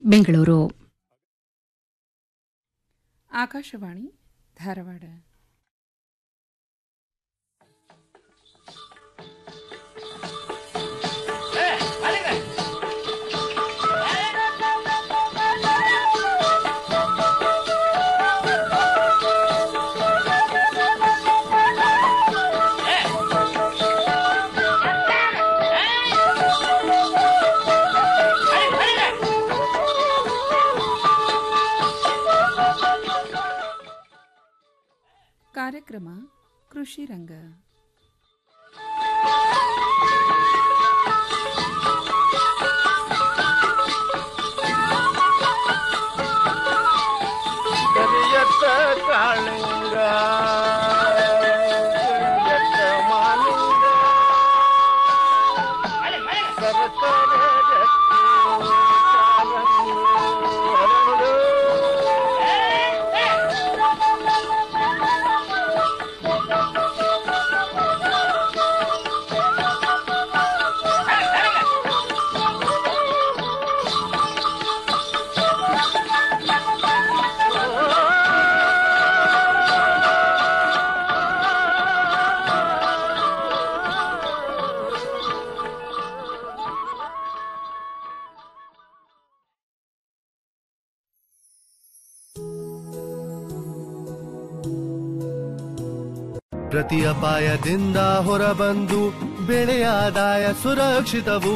ಬೆಂಗಳೂರು ಆಕಾಶವಾಣಿ ಧಾರವಾಡ ಕಾರ್ಯಕ್ರಮ ಕೃಷಿ ರಂಗ ಕರಿಯತ್ತ ಕಾಳಿಂಗ ಕರಿಯತ್ತ ಮಾಲಿಂಗ ಸರಸರ ರತ್ನ ಕಾಲಂಗಿ ಹರಡು. ಪ್ರತಿ ಅಪಾಯದಿಂದ ಹೊರಬಂದು ಬೆಳೆಯ ಆದಾಯ ಸುರಕ್ಷಿತವು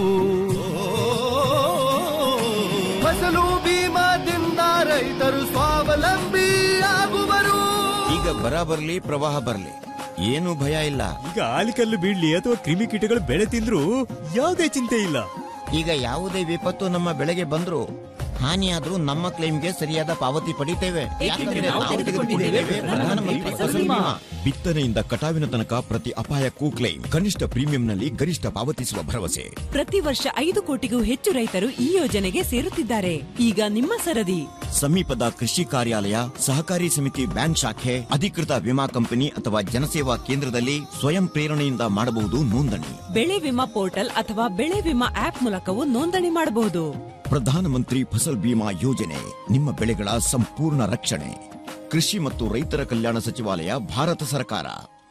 ಫಸಲು ಬೀಮಾದಿಂದ ರೈತರು ಸ್ವಾವಲಂಬಿ ಆಗುವರು ಈಗ ಬರ ಬರ್ಲಿ ಪ್ರವಾಹ ಬರ್ಲಿ ಏನು ಭಯ ಇಲ್ಲ ಈಗ ಆಲಿಕಲ್ಲು ಬೀಳ್ಲಿ ಅಥವಾ ಕ್ರಿಮಿಕೀಟಗಳು ಬೆಳೆ ತಿಂದ್ರು ಯಾವುದೇ ಚಿಂತೆ ಇಲ್ಲ ಈಗ ಯಾವುದೇ ವಿಪತ್ತು ನಮ್ಮ ಬೆಳೆಗೆ ಬಂದ್ರು ಹಾನಿಯಾದ್ರೂ ನಮ್ಮ ಕ್ಲೈಮ್ಗೆ ಸರಿಯಾದ ಪಾವತಿ ಪಡಿತೇವೆ ಯಾಕಂದ್ರೆ ನಾವು ತೆಗೆದುಕೊಂಡಿದ್ದೇವೆ ಪ್ರಧಾನಮಂತ್ರಿ ಫಸಲ್ ಬಿಮಾ. ಬಿತ್ತನೆಯಿಂದ ಕಟಾವಿನ ತನಕ ಪ್ರತಿ ಅಪಾಯಕ್ಕೂ ಕ್ಲೈಮ್ ಕನಿಷ್ಠ ಪ್ರೀಮಿಯಂನಲ್ಲಿ ಗರಿಷ್ಠ ಪಾವತಿಸುವ ಭರವಸೆ ಪ್ರತಿ ವರ್ಷ ಐದು ಕೋಟಿಗೂ ಹೆಚ್ಚು ರೈತರು ಈ ಯೋಜನೆಗೆ ಸೇರುತ್ತಿದ್ದಾರೆ ಈಗ ನಿಮ್ಮ ಸರದಿ ಸಮೀಪದ ಕೃಷಿ ಕಾರ್ಯಾಲಯ ಸಹಕಾರಿ ಸಮಿತಿ ಬ್ಯಾಂಕ್ ಶಾಖೆ ಅಧಿಕೃತ ವಿಮಾ ಕಂಪನಿ ಅಥವಾ ಜನಸೇವಾ ಕೇಂದ್ರದಲ್ಲಿ ಸ್ವಯಂ ಪ್ರೇರಣೆಯಿಂದ ಮಾಡಬಹುದು ನೋಂದಣಿ ಬೆಳೆ ವಿಮಾ ಪೋರ್ಟಲ್ ಅಥವಾ ಬೆಳೆ ವಿಮಾ ಆಪ್ ಮೂಲಕವೂ ನೋಂದಣಿ ಮಾಡಬಹುದು ಪ್ರಧಾನಮಂತ್ರಿ ಫಸಲ್ ಬಿಮಾ ಯೋಜನೆ ನಿಮ್ಮ ಬೆಳೆಗಳ ಸಂಪೂರ್ಣ ರಕ್ಷಣೆ ಕೃಷಿ ಮತ್ತು ರೈತರ ಕಲ್ಯಾಣ ಸಚಿವಾಲಯ ಭಾರತ ಸರ್ಕಾರ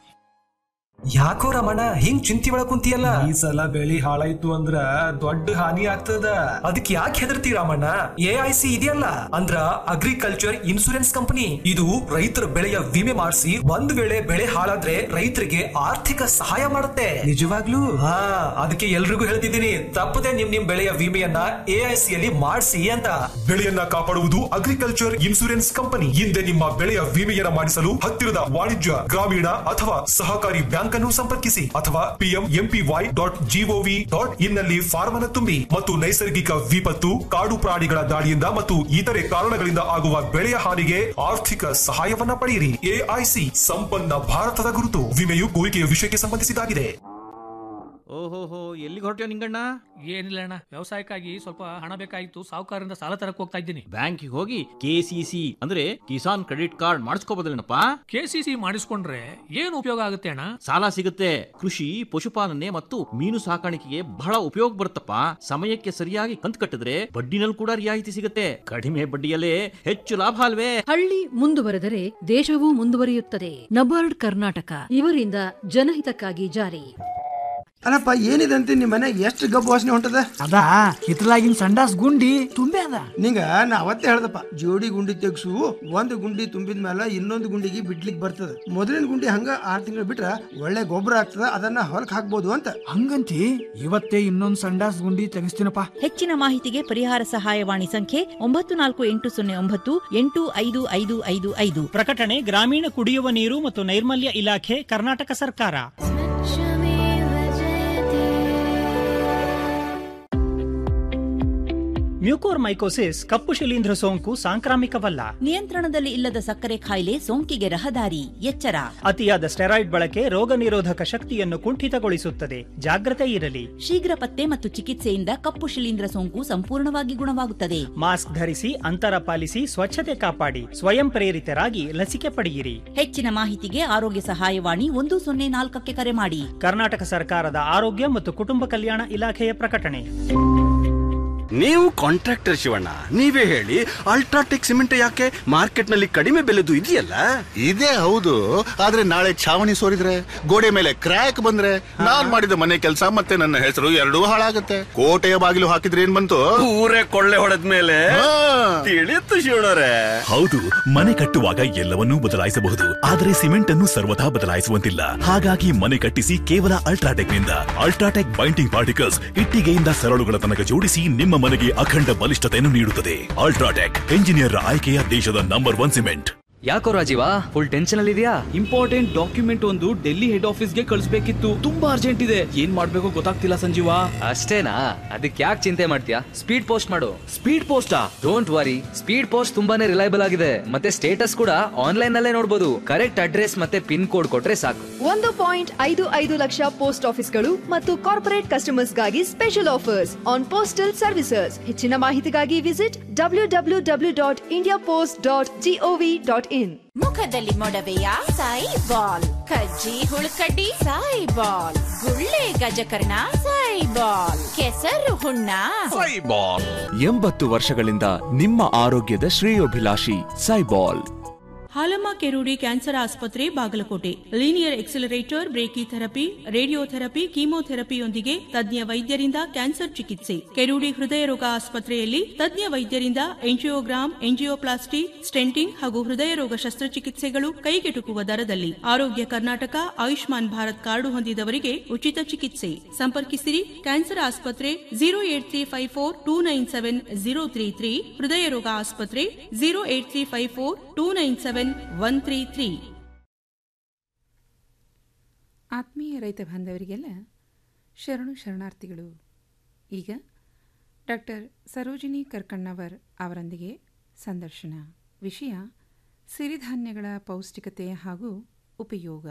ಯಾಕೋ ರಮಣ ಹಿಂಗ್ ಚಿಂತಿ ಒಳಗ್ ಕುಂತಿಯಲ್ಲ ಈ ಸಲ ಬೆಳಿ ಹಾಳಾಯ್ತು ಅಂದ್ರ ದೊಡ್ಡ ಹಾನಿ ಆಗ್ತದ ಅದಕ್ಕೆ ಯಾಕೆ ಹೆದರ್ತಿ ರಾಮಣ್ಣ ಎ ಐ ಸಿ ಇದೆಯಲ್ಲ ಅಂದ್ರ ಅಗ್ರಿಕಲ್ಚರ್ ಇನ್ಸೂರೆನ್ಸ್ ಕಂಪನಿ ಇದು ರೈತರ ಬೆಳೆಯ ವಿಮೆ ಮಾಡಿಸಿ ಒಂದ್ ವೇಳೆ ಬೆಳೆ ಹಾಳಾದ್ರೆ ರೈತರಿಗೆ ಆರ್ಥಿಕ ಸಹಾಯ ಮಾಡುತ್ತೆ ನಿಜವಾಗ್ಲೂ ಹಾ ಅದಕ್ಕೆ ಎಲ್ರಿಗೂ ಹೇಳ್ತಿದ್ದೀನಿ ತಪ್ಪದೆ ನಿಮ್ ನಿಮ್ ಬೆಳೆಯ ವಿಮೆಯನ್ನ ಎ ಐ ಸಿ ಅಲ್ಲಿ ಮಾಡಿಸಿ ಅಂತ ಬೆಳೆಯನ್ನ ಕಾಪಾಡುವುದು ಅಗ್ರಿಕಲ್ಚರ್ ಇನ್ಸೂರೆನ್ಸ್ ಕಂಪನಿ ಹಿಂದೆ ನಿಮ್ಮ ಬೆಳೆಯ ವಿಮೆಯನ್ನ ಮಾಡಿಸಲು ಹತ್ತಿರದ ವಾಣಿಜ್ಯ ಗ್ರಾಮೀಣ ಅಥವಾ ಸಹಕಾರಿ ಬ್ಯಾಂಕ್ ಅನ್ನು ಸಂಪರ್ಕಿಸಿ ಅಥವಾ PM MPY dot GOV dot in ನಲ್ಲಿ ಫಾರ್ಮ್ ಅನ್ನು ತುಂಬಿ ಮತ್ತು ನೈಸರ್ಗಿಕ ವಿಪತ್ತು ಕಾಡು ಪ್ರಾಣಿಗಳ ದಾಳಿಯಿಂದ ಮತ್ತು ಇತರೆ ಕಾರಣಗಳಿಂದ ಆಗುವ ಬೆಳೆಯ ಹಾನಿಗೆ ಆರ್ಥಿಕ ಸಹಾಯವನ್ನ ಪಡೆಯಿರಿ ಎಐಸಿ ಸಂಪನ್ನ ಭಾರತದ ಗುರುತು ವಿಮೆಯು ಕೋರಿಕೆಯ ವಿಷಯಕ್ಕೆ ಸಂಬಂಧಿಸಿದಾಗಿದೆ ಓಹೋಹೋ ಎಲ್ಲಿಗೆ ಹೊರಟ್ಯೋ ನಿಂಗಣ್ಣ ಏನಿಲ್ಲ ಅಣ್ಣ ವ್ಯವಸಾಯಕ್ಕಾಗಿ ಸ್ವಲ್ಪ ಹಣ ಬೇಕಾಗಿತ್ತು ಸಾಹುಕಾರರಿಂದ ಸಾಲ ತರಕ್ ಹೋಗ್ತಾ ಇದ್ದೀನಿ ಬ್ಯಾಂಕಿಗೆ ಹೋಗಿ ಕೆಸಿಸಿ ಅಂದ್ರೆ ಕಿಸಾನ್ ಕ್ರೆಡಿಟ್ ಕಾರ್ಡ್ ಮಾಡಿಸ್ಕೋಬೋದಲ್ಲೇನಪ್ಪ ಕೆಸಿಸಿ ಮಾಡಿಸ್ಕೊಂಡ್ರೆ ಏನು ಉಪಯೋಗ ಆಗುತ್ತೆ ಅಣ್ಣ ಸಾಲ ಸಿಗುತ್ತೆ ಕೃಷಿ ಪಶುಪಾಲನೆ ಮತ್ತು ಮೀನು ಸಾಕಾಣಿಕೆಗೆ ಬಹಳ ಉಪಯೋಗ ಬರುತ್ತಪ್ಪ ಸಮಯಕ್ಕೆ ಸರಿಯಾಗಿ ಕಂತು ಕಟ್ಟಿದ್ರೆ ಬಡ್ಡಿನಲ್ಲಿ ಕೂಡ ರಿಯಾಯಿತಿ ಸಿಗುತ್ತೆ ಕಡಿಮೆ ಬಡ್ಡಿಯಲ್ಲೇ ಹೆಚ್ಚು ಲಾಭ ಅಲ್ವೇ ಹಳ್ಳಿ ಮುಂದುವರೆದರೆ ದೇಶವೂ ಮುಂದುವರಿಯುತ್ತದೆ ನಬಾರ್ಡ್ ಕರ್ನಾಟಕ ಇವರಿಂದ ಜನಹಿತಕ್ಕಾಗಿ ಜಾರಿ ಅಲ್ಲಪ್ಪ ಏನಿದೆ ಅಂತ ನಿಮ್ಮ ಮನೆ ಎಷ್ಟು ಗಬ್ಬು ವಾಸನೆ ಹೊಂಟದ ಅದ ಹಿತ್ತಲಾಗಿನ ಸಂಡಾಸ್ ಗುಂಡಿ ತುಂಬೆ ಅದ ನಿಂಗ ನಾ ಅವತ್ತೇ ಹೇಳ್ದಪ್ಪ ಜೋಡಿ ಗುಂಡಿ ತೆಗ್ಸು ಒಂದು ಗುಂಡಿ ತುಂಬಿದ ಮೇಲೆ ಇನ್ನೊಂದು ಗುಂಡಿಗೆ ಬಿಡ್ಲಿಕ್ಕೆ ಬರ್ತದ ಮೊದಲಿನ ಗುಂಡಿ ಹಂಗ ಆರ್ ತಿಂಗಳು ಬಿಟ್ರ ಒಳ್ಳೆ ಗೊಬ್ಬರ ಆಗ್ತದ ಅದನ್ನ ಹೊಲಕ್ ಹಾಕ್ಬೋದು ಅಂತ ಹಂಗಂತಿ ಇವತ್ತೇ ಇನ್ನೊಂದ್ ಸಂಡಾಸ್ ಗುಂಡಿ ತೆಗಿಸ್ತೀನಪ್ಪ ಹೆಚ್ಚಿನ ಮಾಹಿತಿಗೆ ಪರಿಹಾರ ಸಹಾಯವಾಣಿ ಸಂಖ್ಯೆ ಒಂಬತ್ತು ನಾಲ್ಕು ಎಂಟು ಸೊನ್ನೆ ಒಂಬತ್ತು ಎಂಟು ಐದು ಐದು ಐದು ಐದು ಪ್ರಕಟಣೆ ಗ್ರಾಮೀಣ ಕುಡಿಯುವ ನೀರು ಮತ್ತು ನೈರ್ಮಲ್ಯ ಇಲಾಖೆ ಕರ್ನಾಟಕ ಸರ್ಕಾರ ಮ್ಯೂಕೋರ್ ಮೈಕೋಸಿಸ್ ಕಪ್ಪು ಶಿಲೀಂಧ್ರ ಸೋಂಕು ಸಾಂಕ್ರಾಮಿಕವಲ್ಲ ನಿಯಂತ್ರಣದಲ್ಲಿ ಇಲ್ಲದ ಸಕ್ಕರೆ ಕಾಯಿಲೆ ಸೋಂಕಿಗೆ ರಹದಾರಿ ಎಚ್ಚರ ಅತಿಯಾದ ಸ್ಟೆರಾಯ್ಡ್ ಬಳಕೆ ರೋಗ ನಿರೋಧಕ ಶಕ್ತಿಯನ್ನು ಕುಂಠಿತಗೊಳಿಸುತ್ತದೆ ಜಾಗ್ರತೆ ಇರಲಿ ಶೀಘ್ರ ಪತ್ತೆ ಮತ್ತು ಚಿಕಿತ್ಸೆಯಿಂದ ಕಪ್ಪು ಶಿಲೀಂಧ್ರ ಸೋಂಕು ಸಂಪೂರ್ಣವಾಗಿ ಗುಣವಾಗುತ್ತದೆ ಮಾಸ್ಕ್ ಧರಿಸಿ ಅಂತರ ಪಾಲಿಸಿ ಸ್ವಚ್ಛತೆ ಕಾಪಾಡಿ ಸ್ವಯಂ ಪ್ರೇರಿತರಾಗಿ ಲಸಿಕೆ ಪಡೆಯಿರಿ ಹೆಚ್ಚಿನ ಮಾಹಿತಿಗೆ ಆರೋಗ್ಯ ಸಹಾಯವಾಣಿ ಒಂದು ಸೊನ್ನೆ ನಾಲ್ಕಕ್ಕೆ ಕರೆ ಮಾಡಿ ಕರ್ನಾಟಕ ಸರ್ಕಾರದ ಆರೋಗ್ಯ ಮತ್ತು ಕುಟುಂಬ ಕಲ್ಯಾಣ ಇಲಾಖೆಯ ಪ್ರಕಟಣೆ ನೀವು ಕಾಂಟ್ರಾಕ್ಟರ್ ಶಿವಣ್ಣ ನೀವೇ ಹೇಳಿ ಅಲ್ಟ್ರಾಟೆಕ್ ಸಿಮೆಂಟ್ ಯಾಕೆ ಮಾರ್ಕೆಟ್ ನಲ್ಲಿ ಕಡಿಮೆ ಬೆಲೆದು ಇದೆಯಲ್ಲ ಇದೇ ಹೌದು ಆದ್ರೆ ನಾಳೆ ಛಾವಣಿ ಸೋರಿದ್ರೆ ಗೋಡೆ ಮೇಲೆ ಕ್ರ್ಯಾಕ್ ಬಂದ್ರೆ ನಾನ್ ಮಾಡಿದ ಮನೆ ಕೆಲಸ ಮತ್ತೆ ನನ್ನ ಹೆಸರು ಎರಡೂ ಹಾಳಾಗತ್ತೆ ಕೋಟೆಯ ಬಾಗಿಲು ಹಾಕಿದ್ರೆ ಏನ್ ಬಂತು ಊರೇ ಕೊಳ್ಳೆ ಹೊಡೆದ್ಮೇಲೆ ತಿಳಿಯುತ್ತು ಶಿವಣ್ಣರೇ ಹೌದು ಮನೆ ಕಟ್ಟುವಾಗ ಎಲ್ಲವನ್ನೂ ಬದಲಾಯಿಸಬಹುದು ಆದರೆ ಸಿಮೆಂಟ್ ಅನ್ನು ಸರ್ವಥಾ ಬದಲಾಯಿಸುವಂತಿಲ್ಲ ಹಾಗಾಗಿ ಮನೆ ಕಟ್ಟಿಸಿ ಕೇವಲ ಅಲ್ಟ್ರಾಟೆಕ್ ನಿಂದ ಅಲ್ಟ್ರಾಟೆಕ್ ಬೈಂಡಿಂಗ್ ಪಾರ್ಟಿಕಲ್ಸ್ ಇಟ್ಟಿಗೆಯಿಂದ ಸರಳುಗಳ ತನಕ ಜೋಡಿಸಿ ನಿಮ್ಮ ಮನೆಗೆ ಅಖಂಡ ಬಲಿಷ್ಠತೆಯನ್ನು ನೀಡುತ್ತದೆ ಅಲ್ಟ್ರಾಟೆಕ್ ಎಂಜಿನಿಯರ್ ಆಯ್ಕೆಯ ದೇಶದ ನಂಬರ್ ಒನ್ ಸಿಮೆಂಟ್ ಯಾಕೋ ರಾಜೀವ ಫುಲ್ ಟೆನ್ಷನ್ ಅಲ್ಲಿ ಇದೆಯಾ ಇಂಪಾರ್ಟೆಂಟ್ ಡಾಕ್ಯುಮೆಂಟ್ ಒಂದು ಡೆಲ್ಲಿ ಹೆಡ್ ಆಫೀಸ್ಗೆ ಕಳಿಸ್ಬೇಕಿತ್ತು ತುಂಬಾ ಅರ್ಜೆಂಟ್ ಇದೆ ಏನ್ ಮಾಡ್ಬೇಕು ಗೊತ್ತಾಗ್ತಿಲ್ಲ ಸಂಜೀವ ಅಷ್ಟೇನಾ ಅದಕ್ಕೆ ಯಾಕೆ ಚಿಂತೆ ಮಾಡ್ತೀಯಾ ಸ್ಪೀಡ್ ಪೋಸ್ಟ್ ಮಾಡು ಸ್ಪೀಡ್ ಪೋಸ್ಟಾ ಡೋಂಟ್ ವರಿ ಸ್ಪೀಡ್ ಪೋಸ್ಟ್ ತುಂಬಾನೇ ರಿಲೈಬಲ್ ಆಗಿದೆ ಮತ್ತೆ ಸ್ಟೇಟಸ್ ಕೂಡ ಆನ್ಲೈನ್ ನಲ್ಲೇ ನೋಡಬಹುದು ಕರೆಕ್ಟ್ ಅಡ್ರೆಸ್ ಮತ್ತೆ ಪಿನ್ ಕೋಡ್ ಕೊಟ್ರೆ ಸಾಕು ಒಂದು ಪಾಯಿಂಟ್ ಐದು ಐದು ಲಕ್ಷ ಪೋಸ್ಟ್ ಆಫೀಸ್ಗಳು ಮತ್ತು ಕಾರ್ಪೊರೇಟ್ ಕಸ್ಟಮರ್ಸ್ಗಾಗಿ special offers on postal services ಹೆಚ್ಚಿನ ಮಾಹಿತಿಗಾಗಿ visit W W W dot India post dot GOV dot in ಮುಖದಲ್ಲಿ ಮೊಡವೆಯ ಸಾಯಿ ಬಾಲ್ ಕಜ್ಜಿ ಹುಳುಕಡ್ಡಿ ಸಾಯಿ ಬಾಲ್ ಗುಳ್ಳೆ ಗಜಕರ್ಣ ಸಾಯಿ ಬಾಲ್ ಕೆಸರು ಹುಣ್ಣ ಎಂಬತ್ತು ವರ್ಷಗಳಿಂದ ನಿಮ್ಮ ಆರೋಗ್ಯದ ಶ್ರೇಯೋಭಿಲಾಷಿ ಸೈಬಾಲ್ ಹಾಲಮ್ಮ ಕೆರೂಡಿ ಕ್ಯಾನ್ಸರ್ ಆಸ್ಪತ್ರೆ Bagalkote linear accelerator brachytherapy radiotherapy ಕೀಮೋಥೆರಪಿಯೊಂದಿಗೆ ತಜ್ಞ ವೈದ್ಯರಿಂದ ಕ್ಯಾನ್ಸರ್ ಚಿಕಿತ್ಸೆ ಕೆರೂಡಿ ಹೃದಯ ರೋಗ ಆಸ್ಪತ್ರೆಯಲ್ಲಿ ತಜ್ಞ ವೈದ್ಯರಿಂದ ಎಂಜಿಯೋಗ್ರಾಮ್ ಎಂಜಿಯೋಪ್ಲಾಸ್ಟಿ ಸ್ಟೆಂಟಿಂಗ್ ಹಾಗೂ ಹೃದಯ ರೋಗ ಶಸ್ತ್ರಚಿಕಿತ್ಸೆಗಳು ಕೈಗೆಟುಕುವ ದರದಲ್ಲಿ ಆರೋಗ್ಯ ಕರ್ನಾಟಕ ಆಯುಷ್ಮಾನ್ ಭಾರತ್ ಕಾರ್ಡು ಹೊಂದಿದವರಿಗೆ ಉಚಿತ ಚಿಕಿತ್ಸೆ ಸಂಪರ್ಕಿಸಿರಿ ಕ್ಯಾನ್ಸರ್ ಆಸ್ಪತ್ರೆ zero eight three five four two nine seven zero three three ಹೃದಯ ರೋಗ ಆಸ್ಪತ್ರೆ zero eight three five four two nine seven one three three ಆತ್ಮೀಯ ರೈತ ಬಾಂಧವರಿಗೆಲ್ಲ ಶರಣು ಶರಣಾರ್ಥಿಗಳು ಈಗ ಡಾಕ್ಟರ್ ಸರೋಜಿನಿ ಕರ್ಕಣ್ಣವರ್ ಅವರೊಂದಿಗೆ ಸಂದರ್ಶನ ವಿಷಯ ಸಿರಿಧಾನ್ಯಗಳ ಪೌಷ್ಟಿಕತೆ ಹಾಗೂ ಉಪಯೋಗ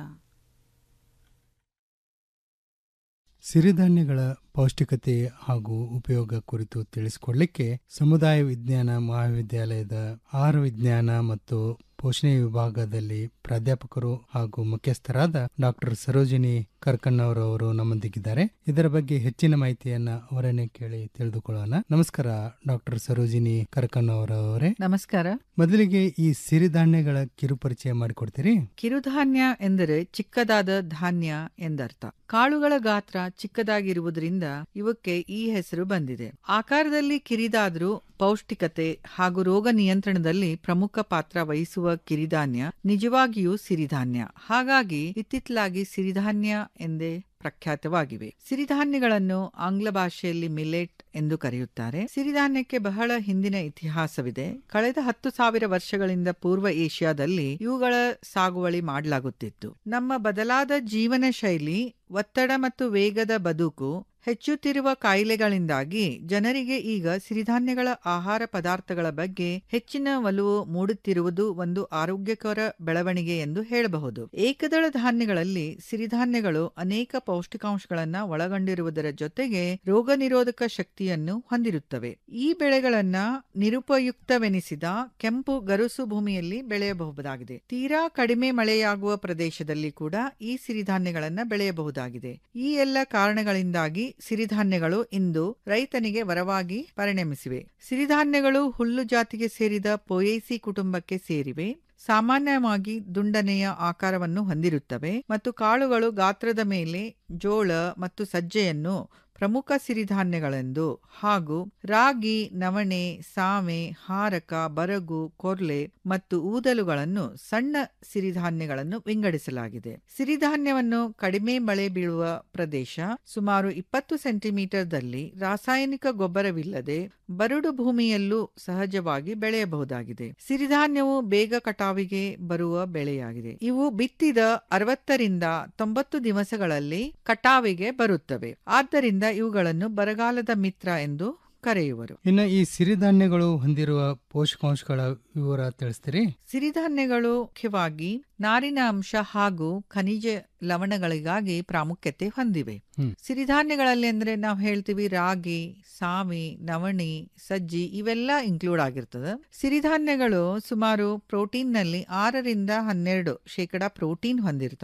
ಸಿರಿಧಾನ್ಯಗಳ ಪೌಷ್ಟಿಕತೆ ಹಾಗೂ ಉಪಯೋಗ ಕುರಿತು ತಿಳಿಸಿಕೊಡ್ಲಿಕ್ಕೆ ಸಮುದಾಯ ವಿಜ್ಞಾನ ಮಹಾವಿದ್ಯಾಲಯದ ಆಹಾರ ವಿಜ್ಞಾನ ಮತ್ತು ಪೋಷಣೆ ವಿಭಾಗದಲ್ಲಿ ಪ್ರಾಧ್ಯಾಪಕರು ಹಾಗೂ ಮುಖ್ಯಸ್ಥರಾದ ಡಾಕ್ಟರ್ ಸರೋಜಿನಿ ಕರ್ಕಣ್ಣವರವರು ನಮ್ಮೊಂದಿಗಿದ್ದಾರೆ ಇದರ ಬಗ್ಗೆ ಹೆಚ್ಚಿನ ಮಾಹಿತಿಯನ್ನ ಅವರನ್ನೇ ಕೇಳಿ ತಿಳಿದುಕೊಳ್ಳೋಣ ನಮಸ್ಕಾರ ಡಾಕ್ಟರ್ ಸರೋಜಿನಿ ಕರ್ಕಣ್ಣವರವರೇ ನಮಸ್ಕಾರ ಮೊದಲಿಗೆ ಈ ಸಿರಿಧಾನ್ಯಗಳ ಕಿರುಪರಿಚಯ ಮಾಡಿಕೊಡ್ತೀರಿ ಕಿರುಧಾನ್ಯ ಎಂದರೆ ಚಿಕ್ಕದಾದ ಧಾನ್ಯ ಎಂದರ್ಥ ಕಾಳುಗಳ ಗಾತ್ರ ಚಿಕ್ಕದಾಗಿರುವುದರಿಂದ ಇವಕ್ಕೆ ಈ ಹೆಸರು ಬಂದಿದೆ ಆಕಾರದಲ್ಲಿ ಕಿರಿದಾದ್ರೂ ಪೌಷ್ಟಿಕತೆ ಹಾಗೂ ರೋಗ ನಿಯಂತ್ರಣದಲ್ಲಿ ಪ್ರಮುಖ ಪಾತ್ರ ವಹಿಸುವ ಕಿರಿಧಾನ್ಯ ನಿಜವಾಗಿಯೂ ಸಿರಿಧಾನ್ಯ ಹಾಗಾಗಿ ಇತ್ತಿತ್ತಲಾಗಿ ಸಿರಿಧಾನ್ಯ ಎಂದೇ ಪ್ರಖ್ಯಾತವಾಗಿವೆ ಸಿರಿಧಾನ್ಯಗಳನ್ನು ಆಂಗ್ಲ ಭಾಷೆಯಲ್ಲಿ ಮಿಲೆಟ್ ಎಂದು ಕರೆಯುತ್ತಾರೆ ಸಿರಿಧಾನ್ಯಕ್ಕೆ ಬಹಳ ಹಿಂದಿನ ಇತಿಹಾಸವಿದೆ ಕಳೆದ ಹತ್ತು ಸಾವಿರ ವರ್ಷಗಳಿಂದ ಪೂರ್ವ ಏಷ್ಯಾದಲ್ಲಿ ಇವುಗಳ ಸಾಗುವಳಿ ಮಾಡಲಾಗುತ್ತಿತ್ತು ನಮ್ಮ ಬದಲಾದ ಜೀವನ ಶೈಲಿ ಒತ್ತಡ ಮತ್ತು ವೇಗದ ಬದುಕು ಹೆಚ್ಚುತ್ತಿರುವ ಕಾಯಿಲೆಗಳಿಂದಾಗಿ ಜನರಿಗೆ ಈಗ ಸಿರಿಧಾನ್ಯಗಳ ಆಹಾರ ಪದಾರ್ಥಗಳ ಬಗ್ಗೆ ಹೆಚ್ಚಿನ ಒಲವು ಮೂಡುತ್ತಿರುವುದು ಒಂದು ಆರೋಗ್ಯಕರ ಬೆಳವಣಿಗೆ ಎಂದು ಹೇಳಬಹುದು ಏಕದಳ ಧಾನ್ಯಗಳಲ್ಲಿ ಸಿರಿಧಾನ್ಯಗಳು ಅನೇಕ ಪೌಷ್ಟಿಕಾಂಶಗಳನ್ನ ಒಳಗೊಂಡಿರುವುದರ ಜೊತೆಗೆ ರೋಗ ನಿರೋಧಕ ಶಕ್ತಿಯನ್ನು ಹೊಂದಿರುತ್ತವೆ ಈ ಬೆಳೆಗಳನ್ನ ನಿರುಪಯುಕ್ತವೆನಿಸಿದ ಕೆಂಪು ಗರುಸು ಭೂಮಿಯಲ್ಲಿ ಬೆಳೆಯಬಹುದಾಗಿದೆ ತೀರಾ ಕಡಿಮೆ ಮಳೆಯಾಗುವ ಪ್ರದೇಶದಲ್ಲಿ ಕೂಡ ಈ ಸಿರಿಧಾನ್ಯಗಳನ್ನ ಬೆಳೆಯಬಹುದಾಗಿದೆ ಈ ಎಲ್ಲ ಕಾರಣಗಳಿಂದಾಗಿ ಸಿರಿಧಾನ್ಯಗಳು ಇಂದು ರೈತನಿಗೆ ವರವಾಗಿ ಪರಿಣಮಿಸಿವೆ ಸಿರಿಧಾನ್ಯಗಳು ಹುಲ್ಲು ಜಾತಿಗೆ ಸೇರಿದ ಪೊಯೇಸಿ ಕುಟುಂಬಕ್ಕೆ ಸೇರಿವೆ ಸಾಮಾನ್ಯವಾಗಿ ದುಂಡನೆಯ ಆಕಾರವನ್ನು ಹೊಂದಿರುತ್ತವೆ ಮತ್ತು ಕಾಳುಗಳು ಗಾತ್ರದ ಮೇಲೆ ಜೋಳ ಮತ್ತು ಸಜ್ಜೆಯನ್ನು ಪ್ರಮುಖ ಸಿರಿಧಾನ್ಯಗಳೆಂದು ಹಾಗೂ ರಾಗಿ ನವಣೆ ಸಾವೆ ಹಾರಕ ಬರಗು ಕೊರ್ಲೆ ಮತ್ತು ಊದಲುಗಳನ್ನು ಸಣ್ಣ ಸಿರಿಧಾನ್ಯಗಳನ್ನು ವಿಂಗಡಿಸಲಾಗಿದೆ ಸಿರಿಧಾನ್ಯವನ್ನು ಕಡಿಮೆ ಮಳೆ ಬೀಳುವ ಪ್ರದೇಶ ಸುಮಾರು ಇಪ್ಪತ್ತು ಸೆಂಟಿಮೀಟರ್ದಲ್ಲಿ ರಾಸಾಯನಿಕ ಗೊಬ್ಬರವಿಲ್ಲದೆ ಬರಡು ಭೂಮಿಯಲ್ಲೂ ಸಹಜವಾಗಿ ಬೆಳೆಯಬಹುದಾಗಿದೆ ಸಿರಿಧಾನ್ಯವು ಬೇಗ ಕಟಾವಿಗೆ ಬರುವ ಬೆಳೆಯಾಗಿದೆ ಇವು ಬಿತ್ತಿದ ಅರವತ್ತರಿಂದ ತೊಂಬತ್ತು ದಿವಸಗಳಲ್ಲಿ ಕಟಾವಿಗೆ ಬರುತ್ತವೆ ಆದ್ದರಿಂದ ಇವುಗಳನ್ನು ಬರಗಾಲದ ಮಿತ್ರ ಎಂದು ಕರೆಯುವರು ಇನ್ನು ಈ ಸಿರಿಧಾನ್ಯಗಳು ಹೊಂದಿರುವ ಪೋಷಕಾಂಶಗಳ ವಿವರ ತಿಳಿಸ್ತೀರಿ ಸಿರಿಧಾನ್ಯಗಳು ಮುಖ್ಯವಾಗಿ ನಾರಿನ ಅಂಶ ಹಾಗೂ ಖನಿಜ ಲವಣಗಳಿಗಾಗಿ ಪ್ರಾಮುಖ್ಯತೆ ಹೊಂದಿವೆ ಸಿರಿಧಾನ್ಯಗಳಲ್ಲಿ ಅಂದ್ರೆ ನಾವು ಹೇಳ್ತೀವಿ ರಾಗಿ ಸಾವಿ ನವಣಿ ಸಜ್ಜಿ ಇವೆಲ್ಲ ಇನ್ಕ್ಲೂಡ್ ಆಗಿರ್ತದೆ ಸಿರಿಧಾನ್ಯಗಳು ಸುಮಾರು ಪ್ರೋಟೀನ್ ನಲ್ಲಿ ಆರರಿಂದ ಹನ್ನೆರಡು ಶೇಕಡ ಪ್ರೋಟೀನ್ ಹೊಂದಿರ್ತವೆ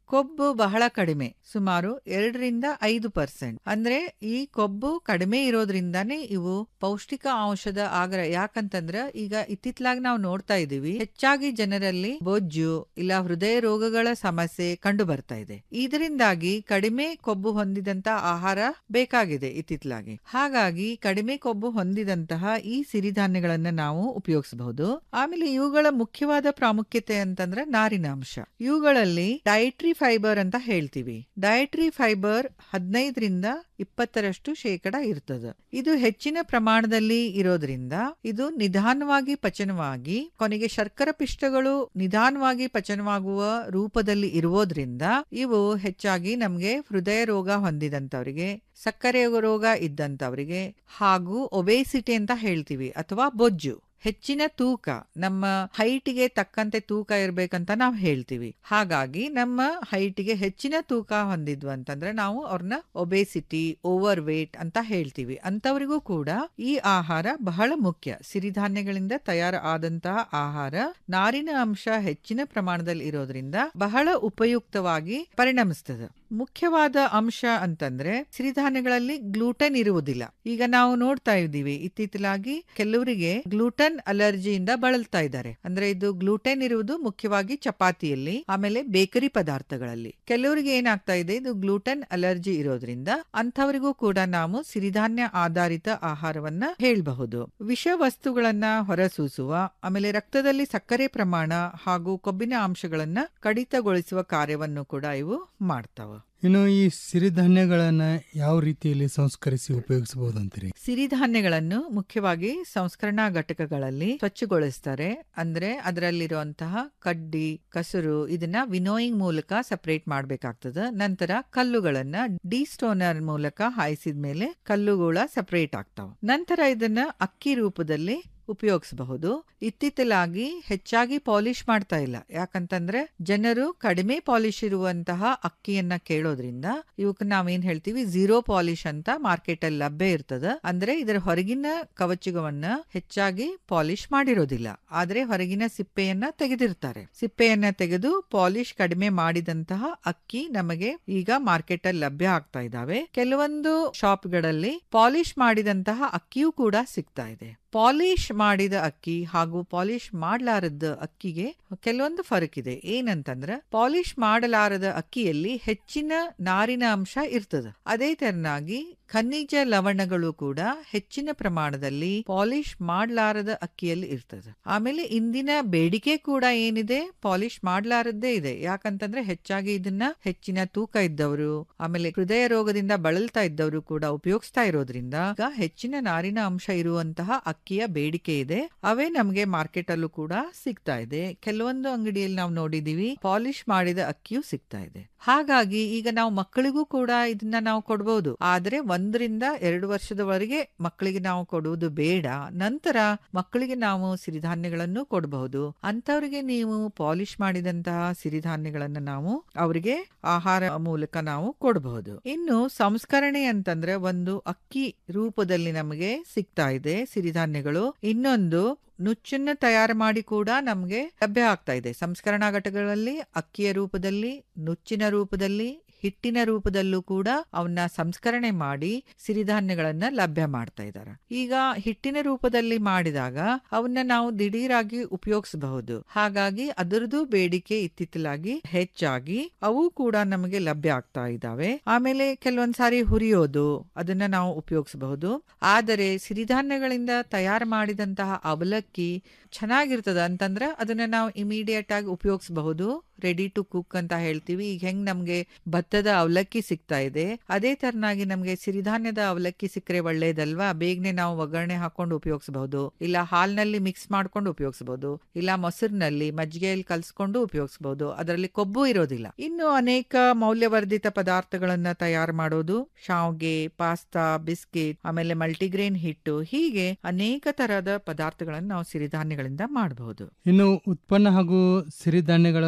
ಕೊಬ್ಬು ಬಹಳ ಕಡಿಮೆ ಸುಮಾರು ಎರಡರಿಂದ ಐದು ಪರ್ಸೆಂಟ್ ಅಂದ್ರೆ ಈ ಕೊಬ್ಬು ಕಡಿಮೆ ಇರೋದ್ರಿಂದಾನೇ ಇವು ಪೌಷ್ಟಿಕ ಅಂಶದ ಆಗ್ರ ಯಾಕಂತಂದ್ರ ಈಗ ಇತ್ತಿತ್ಲಾಗ ನಾವು ನೋಡ್ತಾ ಇದೀವಿ ಹೆಚ್ಚಾಗಿ ಜನರಲ್ಲಿ ಬೊಜ್ಜು ಇಲ್ಲ ಹೃದಯ ರೋಗಗಳ ಸಮಸ್ಯೆ ಕಂಡು ಬರ್ತಾ ಇದೆ ಇದರಿಂದಾಗಿ ಕಡಿಮೆ ಕೊಬ್ಬು ಹೊಂದಿದಂತ ಆಹಾರ ಬೇಕಾಗಿದೆ ಇತ್ತಿತ್ಲಾಗಿ ಹಾಗಾಗಿ ಕಡಿಮೆ ಕೊಬ್ಬು ಹೊಂದಿದಂತಹ ಈ ಸಿರಿಧಾನ್ಯಗಳನ್ನ ನಾವು ಉಪಯೋಗಿಸಬಹುದು ಆಮೇಲೆ ಇವುಗಳ ಮುಖ್ಯವಾದ ಪ್ರಾಮುಖ್ಯತೆ ಅಂತಂದ್ರೆ ನಾರಿನಾಂಶ ಇವುಗಳಲ್ಲಿ ಡಯಟ್ರಿ ಫೈಬರ್ ಅಂತ ಹೇಳ್ತೀವಿ ಡಯಟ್ರಿ ಫೈಬರ್ ಹದಿನೈದರಿಂದ ಇಪ್ಪತ್ತರಷ್ಟು ಶೇಕಡ ಇರ್ತದೆ ಇದು ಹೆಚ್ಚಿನ ಪ್ರಮಾಣದಲ್ಲಿ ಇರೋದ್ರಿಂದ ಇದು ನಿಧಾನವಾಗಿ ಪಚನವಾಗಿ ಕೊನೆಗೆ ಶರ್ಕರ ಪಿಷ್ಟಗಳು ನಿಧಾನವಾಗಿ ಪಚನವಾಗುವ ರೂಪದಲ್ಲಿ ಇರುವುದರಿಂದ ಇವು ಹೆಚ್ಚಾಗಿ ನಮಗೆ ಹೃದಯ ರೋಗ ಹೊಂದಿದಂತವರಿಗೆ ಸಕ್ಕರೆ ರೋಗ ಇದ್ದಂತವರಿಗೆ ಹಾಗೂ ಒಬೇಸಿಟಿ ಅಂತ ಹೇಳ್ತೀವಿ ಅಥವಾ ಬೊಜ್ಜು ಹೆಚ್ಚಿನ ತೂಕ ನಮ್ಮ ಹೈಟಿಗೆ ತಕ್ಕಂತೆ ತೂಕ ಇರ್ಬೇಕಂತ ನಾವು ಹೇಳ್ತೀವಿ ಹಾಗಾಗಿ ನಮ್ಮ ಹೈಟಿಗೆ ಹೆಚ್ಚಿನ ತೂಕ ಹೊಂದಿದ್ವು ಅಂತಂದ್ರೆ ನಾವು ಅವ್ರನ್ನ ಒಬೇಸಿಟಿ ಓವರ್ ವೇಟ್ ಅಂತ ಹೇಳ್ತೀವಿ ಅಂತವರಿಗೂ ಕೂಡ ಈ ಆಹಾರ ಬಹಳ ಮುಖ್ಯ ಸಿರಿಧಾನ್ಯಗಳಿಂದ ತಯಾರ ಆದಂತಹ ಆಹಾರ ನಾರಿನ ಅಂಶ ಹೆಚ್ಚಿನ ಪ್ರಮಾಣದಲ್ಲಿ ಇರೋದ್ರಿಂದ ಬಹಳ ಉಪಯುಕ್ತವಾಗಿ ಪರಿಣಮಿಸ್ತದೆ ಮುಖ್ಯವಾದ ಅಂಶ ಅಂತಂದ್ರೆ ಸಿರಿಧಾನ್ಯಗಳಲ್ಲಿ ಗ್ಲೂಟನ್ ಇರುವುದಿಲ್ಲ ಈಗ ನಾವು ನೋಡ್ತಾ ಇದ್ದೀವಿ ಇತ್ತೀಚಲಾಗಿ ಕೆಲವರಿಗೆ ಗ್ಲೂಟನ್ ಅಲರ್ಜಿಯಿಂದ ಬಳಲ್ತಾ ಇದ್ದಾರೆ ಅಂದ್ರೆ ಇದು ಗ್ಲೂಟೆನ್ ಇರುವುದು ಮುಖ್ಯವಾಗಿ ಚಪಾತಿಯಲ್ಲಿ ಆಮೇಲೆ ಬೇಕರಿ ಪದಾರ್ಥಗಳಲ್ಲಿ ಕೆಲವರಿಗೆ ಏನಾಗ್ತಾ ಇದೆ ಇದು ಗ್ಲೂಟನ್ ಅಲರ್ಜಿ ಇರೋದ್ರಿಂದ ಅಂಥವರಿಗೂ ಕೂಡ ನಾವು ಸಿರಿಧಾನ್ಯ ಆಧಾರಿತ ಆಹಾರವನ್ನ ಹೇಳಬಹುದು ವಿಷ ವಸ್ತುಗಳನ್ನ ಹೊರಸೂಸುವ ಆಮೇಲೆ ರಕ್ತದಲ್ಲಿ ಸಕ್ಕರೆ ಪ್ರಮಾಣ ಹಾಗೂ ಕೊಬ್ಬಿನ ಅಂಶಗಳನ್ನ ಕಡಿತಗೊಳಿಸುವ ಕಾರ್ಯವನ್ನು ಕೂಡ ಇವು ಮಾಡ್ತಾವ ಇನ್ನು ಈ ಸಿರಿಧಾನ್ಯಗಳನ್ನ ಯಾವ ರೀತಿಯಲ್ಲಿ ಸಂಸ್ಕರಿಸಿ ಉಪಯೋಗಿಸಬಹುದು ಅಂತೀರಿ ಸಿರಿಧಾನ್ಯಗಳನ್ನು ಮುಖ್ಯವಾಗಿ ಸಂಸ್ಕರಣಾ ಘಟಕಗಳಲ್ಲಿ ಸ್ವಚ್ಛಗೊಳಿಸ್ತಾರೆ ಅಂದ್ರೆ ಅದರಲ್ಲಿರುವಂತಹ ಕಡ್ಡಿ ಕಸರು ಇದನ್ನ ವಿನೋಯಿಂಗ್ ಮೂಲಕ ಸಪರೇಟ್ ಮಾಡಬೇಕಾಗ್ತದೆ ನಂತರ ಕಲ್ಲುಗಳನ್ನ ಡಿಸ್ಟೋನರ್ ಮೂಲಕ ಹಾಯಿಸಿದ ಮೇಲೆ ಕಲ್ಲುಗಳ ಸಪರೇಟ್ ಆಗ್ತಾವ ನಂತರ ಇದನ್ನ ಅಕ್ಕಿ ರೂಪದಲ್ಲಿ ಉಪಯೋಗಿಸಬಹುದು ಇತ್ತಿತ್ತಲಾಗಿ ಹೆಚ್ಚಾಗಿ ಪಾಲಿಶ್ ಮಾಡ್ತಾ ಇಲ್ಲ ಯಾಕಂತಂದ್ರೆ ಜನರು ಕಡಿಮೆ ಪಾಲಿಶ್ ಇರುವಂತಹ ಅಕ್ಕಿಯನ್ನ ಕೇಳೋದ್ರಿಂದ ಇವಕ್ಕೆ ನಾವೇನ್ ಹೇಳ್ತೀವಿ ಝೀರೋ ಪಾಲಿಶ್ ಅಂತ ಮಾರ್ಕೆಟ್ ಅಲ್ಲಿ ಲಭ್ಯ ಇರ್ತದ ಅಂದ್ರೆ ಇದರ ಹೊರಗಿನ ಕವಚಗವನ್ನ ಹೆಚ್ಚಾಗಿ ಪಾಲಿಶ್ ಮಾಡಿರೋದಿಲ್ಲ ಆದ್ರೆ ಹೊರಗಿನ ಸಿಪ್ಪೆಯನ್ನ ತೆಗೆದಿರ್ತಾರೆ ಸಿಪ್ಪೆಯನ್ನ ತೆಗೆದು ಪಾಲಿಶ್ ಕಡಿಮೆ ಮಾಡಿದಂತಹ ಅಕ್ಕಿ ನಮಗೆ ಈಗ ಮಾರ್ಕೆಟ್ ಅಲ್ಲಿ ಲಭ್ಯ ಆಗ್ತಾ ಇದಾವೆ ಕೆಲವೊಂದು ಶಾಪ್ಗಳಲ್ಲಿ ಪಾಲಿಶ್ ಮಾಡಿದಂತಹ ಅಕ್ಕಿಯೂ ಕೂಡ ಸಿಗ್ತಾ ಇದೆ ಪಾಲಿಶ್ ಮಾಡಿದ ಅಕ್ಕಿ ಹಾಗೂ ಪಾಲಿಶ್ ಮಾಡಲಾರದ ಅಕ್ಕಿಗೆ ಕೆಲವೊಂದು ಫರಕ್ ಇದೆ ಏನಂತಂದ್ರೆ ಪಾಲಿಶ್ ಮಾಡಲಾರದ ಅಕ್ಕಿಯಲ್ಲಿ ಹೆಚ್ಚಿನ ನಾರಿನ ಅಂಶ ಇರ್ತದೆ ಅದೇ ತೆರನಾಗಿ ಖನಿಜ ಲವಣಗಳು ಕೂಡ ಹೆಚ್ಚಿನ ಪ್ರಮಾಣದಲ್ಲಿ ಪಾಲಿಶ್ ಮಾಡಲಾರದ ಅಕ್ಕಿಯಲ್ಲಿ ಇರ್ತದೆ ಆಮೇಲೆ ಇಂದಿನ ಬೇಡಿಕೆ ಕೂಡ ಏನಿದೆ ಪಾಲಿಶ್ ಮಾಡಲಾರದ್ದೇ ಇದೆ ಯಾಕಂತಂದ್ರೆ ಹೆಚ್ಚಾಗಿ ಇದನ್ನ ಹೆಚ್ಚಿನ ತೂಕ ಇದ್ದವರು ಆಮೇಲೆ ಹೃದಯ ರೋಗದಿಂದ ಬಳಲ್ತಾ ಇದ್ದವರು ಕೂಡ ಉಪಯೋಗಿಸ್ತಾ ಇರೋದ್ರಿಂದ ಈಗ ಹೆಚ್ಚಿನ ನಾರಿನ ಅಂಶ ಇರುವಂತಹ ಅಕ್ಕಿಯ ಬೇಡಿಕೆ ಇದೆ ಅವೇ ನಮಗೆ ಮಾರ್ಕೆಟ್ ಅಲ್ಲೂ ಕೂಡ ಸಿಗ್ತಾ ಇದೆ ಕೆಲವೊಂದು ಅಂಗಡಿಯಲ್ಲಿ ನಾವು ನೋಡಿದೀವಿ ಪಾಲಿಶ್ ಮಾಡಿದ ಅಕ್ಕಿಯೂ ಸಿಗ್ತಾ ಇದೆ ಹಾಗಾಗಿ ಈಗ ನಾವು ಮಕ್ಕಳಿಗೂ ಕೂಡ ಇದನ್ನ ನಾವು ಕೊಡಬಹುದು ಆದ್ರೆ ಒಂದರಿಂದ ಎರಡು ವರ್ಷದವರೆಗೆ ಮಕ್ಕಳಿಗೆ ನಾವು ಕೊಡುವುದು ಬೇಡ ನಂತರ ಮಕ್ಕಳಿಗೆ ನಾವು ಸಿರಿಧಾನ್ಯಗಳನ್ನು ಕೊಡಬಹುದು ಅಂತವರಿಗೆ ನೀವು ಪಾಲಿಶ್ ಮಾಡಿದಂತಹ ಸಿರಿಧಾನ್ಯಗಳನ್ನ ನಾವು ಅವರಿಗೆ ಆಹಾರ ಮೂಲಕ ನಾವು ಕೊಡಬಹುದು ಇನ್ನು ಸಂಸ್ಕರಣೆ ಅಂತಂದ್ರೆ ಒಂದು ಅಕ್ಕಿ ರೂಪದಲ್ಲಿ ನಮಗೆ ಸಿಗ್ತಾ ಇದೆ ಸಿರಿಧಾನ್ಯಗಳು ಇನ್ನೊಂದು ನುಚ್ಚನ್ನ ತಯಾರು ಮಾಡಿ ಕೂಡ ನಮಗೆ ಲಭ್ಯ ಆಗ್ತಾ ಇದೆ ಸಂಸ್ಕರಣಾ ಘಟಕಗಳಲ್ಲಿ ಅಕ್ಕಿಯ ರೂಪದಲ್ಲಿ ನುಚ್ಚಿನ ರೂಪದಲ್ಲಿ ಹಿಟ್ಟಿನ ರೂಪದಲ್ಲೂ ಕೂಡ ಅವನ್ನ ಸಂಸ್ಕರಣೆ ಮಾಡಿ ಸಿರಿಧಾನ್ಯಗಳನ್ನ ಲಭ್ಯ ಮಾಡ್ತಾ ಇದ್ದಾರೆ ಈಗ ಹಿಟ್ಟಿನ ರೂಪದಲ್ಲಿ ಮಾಡಿದಾಗ ಅವನ್ನ ನಾವು ದಿಢೀರಾಗಿ ಉಪಯೋಗಿಸಬಹುದು ಹಾಗಾಗಿ ಅದರದ್ದು ಬೇಡಿಕೆ ಇತ್ತಿತ್ತಲಾಗಿ ಹೆಚ್ಚಾಗಿ ಅವು ಕೂಡ ನಮಗೆ ಲಭ್ಯ ಆಗ್ತಾ ಇದ್ದಾವೆ ಆಮೇಲೆ ಕೆಲವೊಂದ್ಸಾರಿ ಹುರಿಯೋದು ಅದನ್ನ ನಾವು ಉಪಯೋಗಿಸಬಹುದು ಆದರೆ ಸಿರಿಧಾನ್ಯಗಳಿಂದ ತಯಾರು ಮಾಡಿದಂತಹ ಅವಲಕ್ಕಿ ಚೆನ್ನಾಗಿರ್ತದ ಅಂತಂದ್ರೆ ಅದನ್ನ ನಾವು ಇಮಿಡಿಯೇಟ್ ಆಗಿ ಉಪಯೋಗಿಸಬಹುದು ರೆಡಿ ಟು ಕುಕ್ ಅಂತ ಹೇಳ್ತೀವಿ ಈಗ ಹೆಂಗ್ ನಮ್ಗೆ ಭತ್ತದ ಅವಲಕ್ಕಿ ಸಿಗ್ತಾ ಇದೆ ಅದೇ ತರನಾಗಿ ನಮ್ಗೆ ಸಿರಿಧಾನ್ಯದ ಅವಲಕ್ಕಿ ಸಿಕ್ಕರೆ ಒಳ್ಳೇದಲ್ವಾ ಬೇಗನೆ ನಾವು ಒಗ್ಗರಣೆ ಹಾಕೊಂಡು ಉಪಯೋಗಿಸಬಹುದು ಇಲ್ಲ ಹಾಲ್ನಲ್ಲಿ ಮಿಕ್ಸ್ ಮಾಡ್ಕೊಂಡು ಉಪಯೋಗಿಸಬಹುದು ಇಲ್ಲ ಮೊಸರಿನಲ್ಲಿ ಮಜ್ಜಿಗೆಯಲ್ಲಿ ಕಲ್ಸ್ಕೊಂಡು ಉಪಯೋಗಿಸಬಹುದು ಅದರಲ್ಲಿ ಕೊಬ್ಬು ಇರೋದಿಲ್ಲ ಇನ್ನು ಅನೇಕ ಮೌಲ್ಯವರ್ಧಿತ ಪದಾರ್ಥಗಳನ್ನ ತಯಾರು ಮಾಡೋದು ಶಾವ್ಗೆ ಪಾಸ್ತಾ ಬಿಸ್ಕೆಟ್ ಆಮೇಲೆ ಮಲ್ಟಿಗ್ರೇನ್ ಹಿಟ್ಟು ಹೀಗೆ ಅನೇಕ ತರಹದ ಪದಾರ್ಥಗಳನ್ನು ನಾವು ಸಿರಿಧಾನ್ಯಗಳಿಂದ ಮಾಡಬಹುದು ಇನ್ನು ಉತ್ಪನ್ನ ಹಾಗೂ ಸಿರಿಧಾನ್ಯಗಳ ಸಂಸ್ಕರಣೆ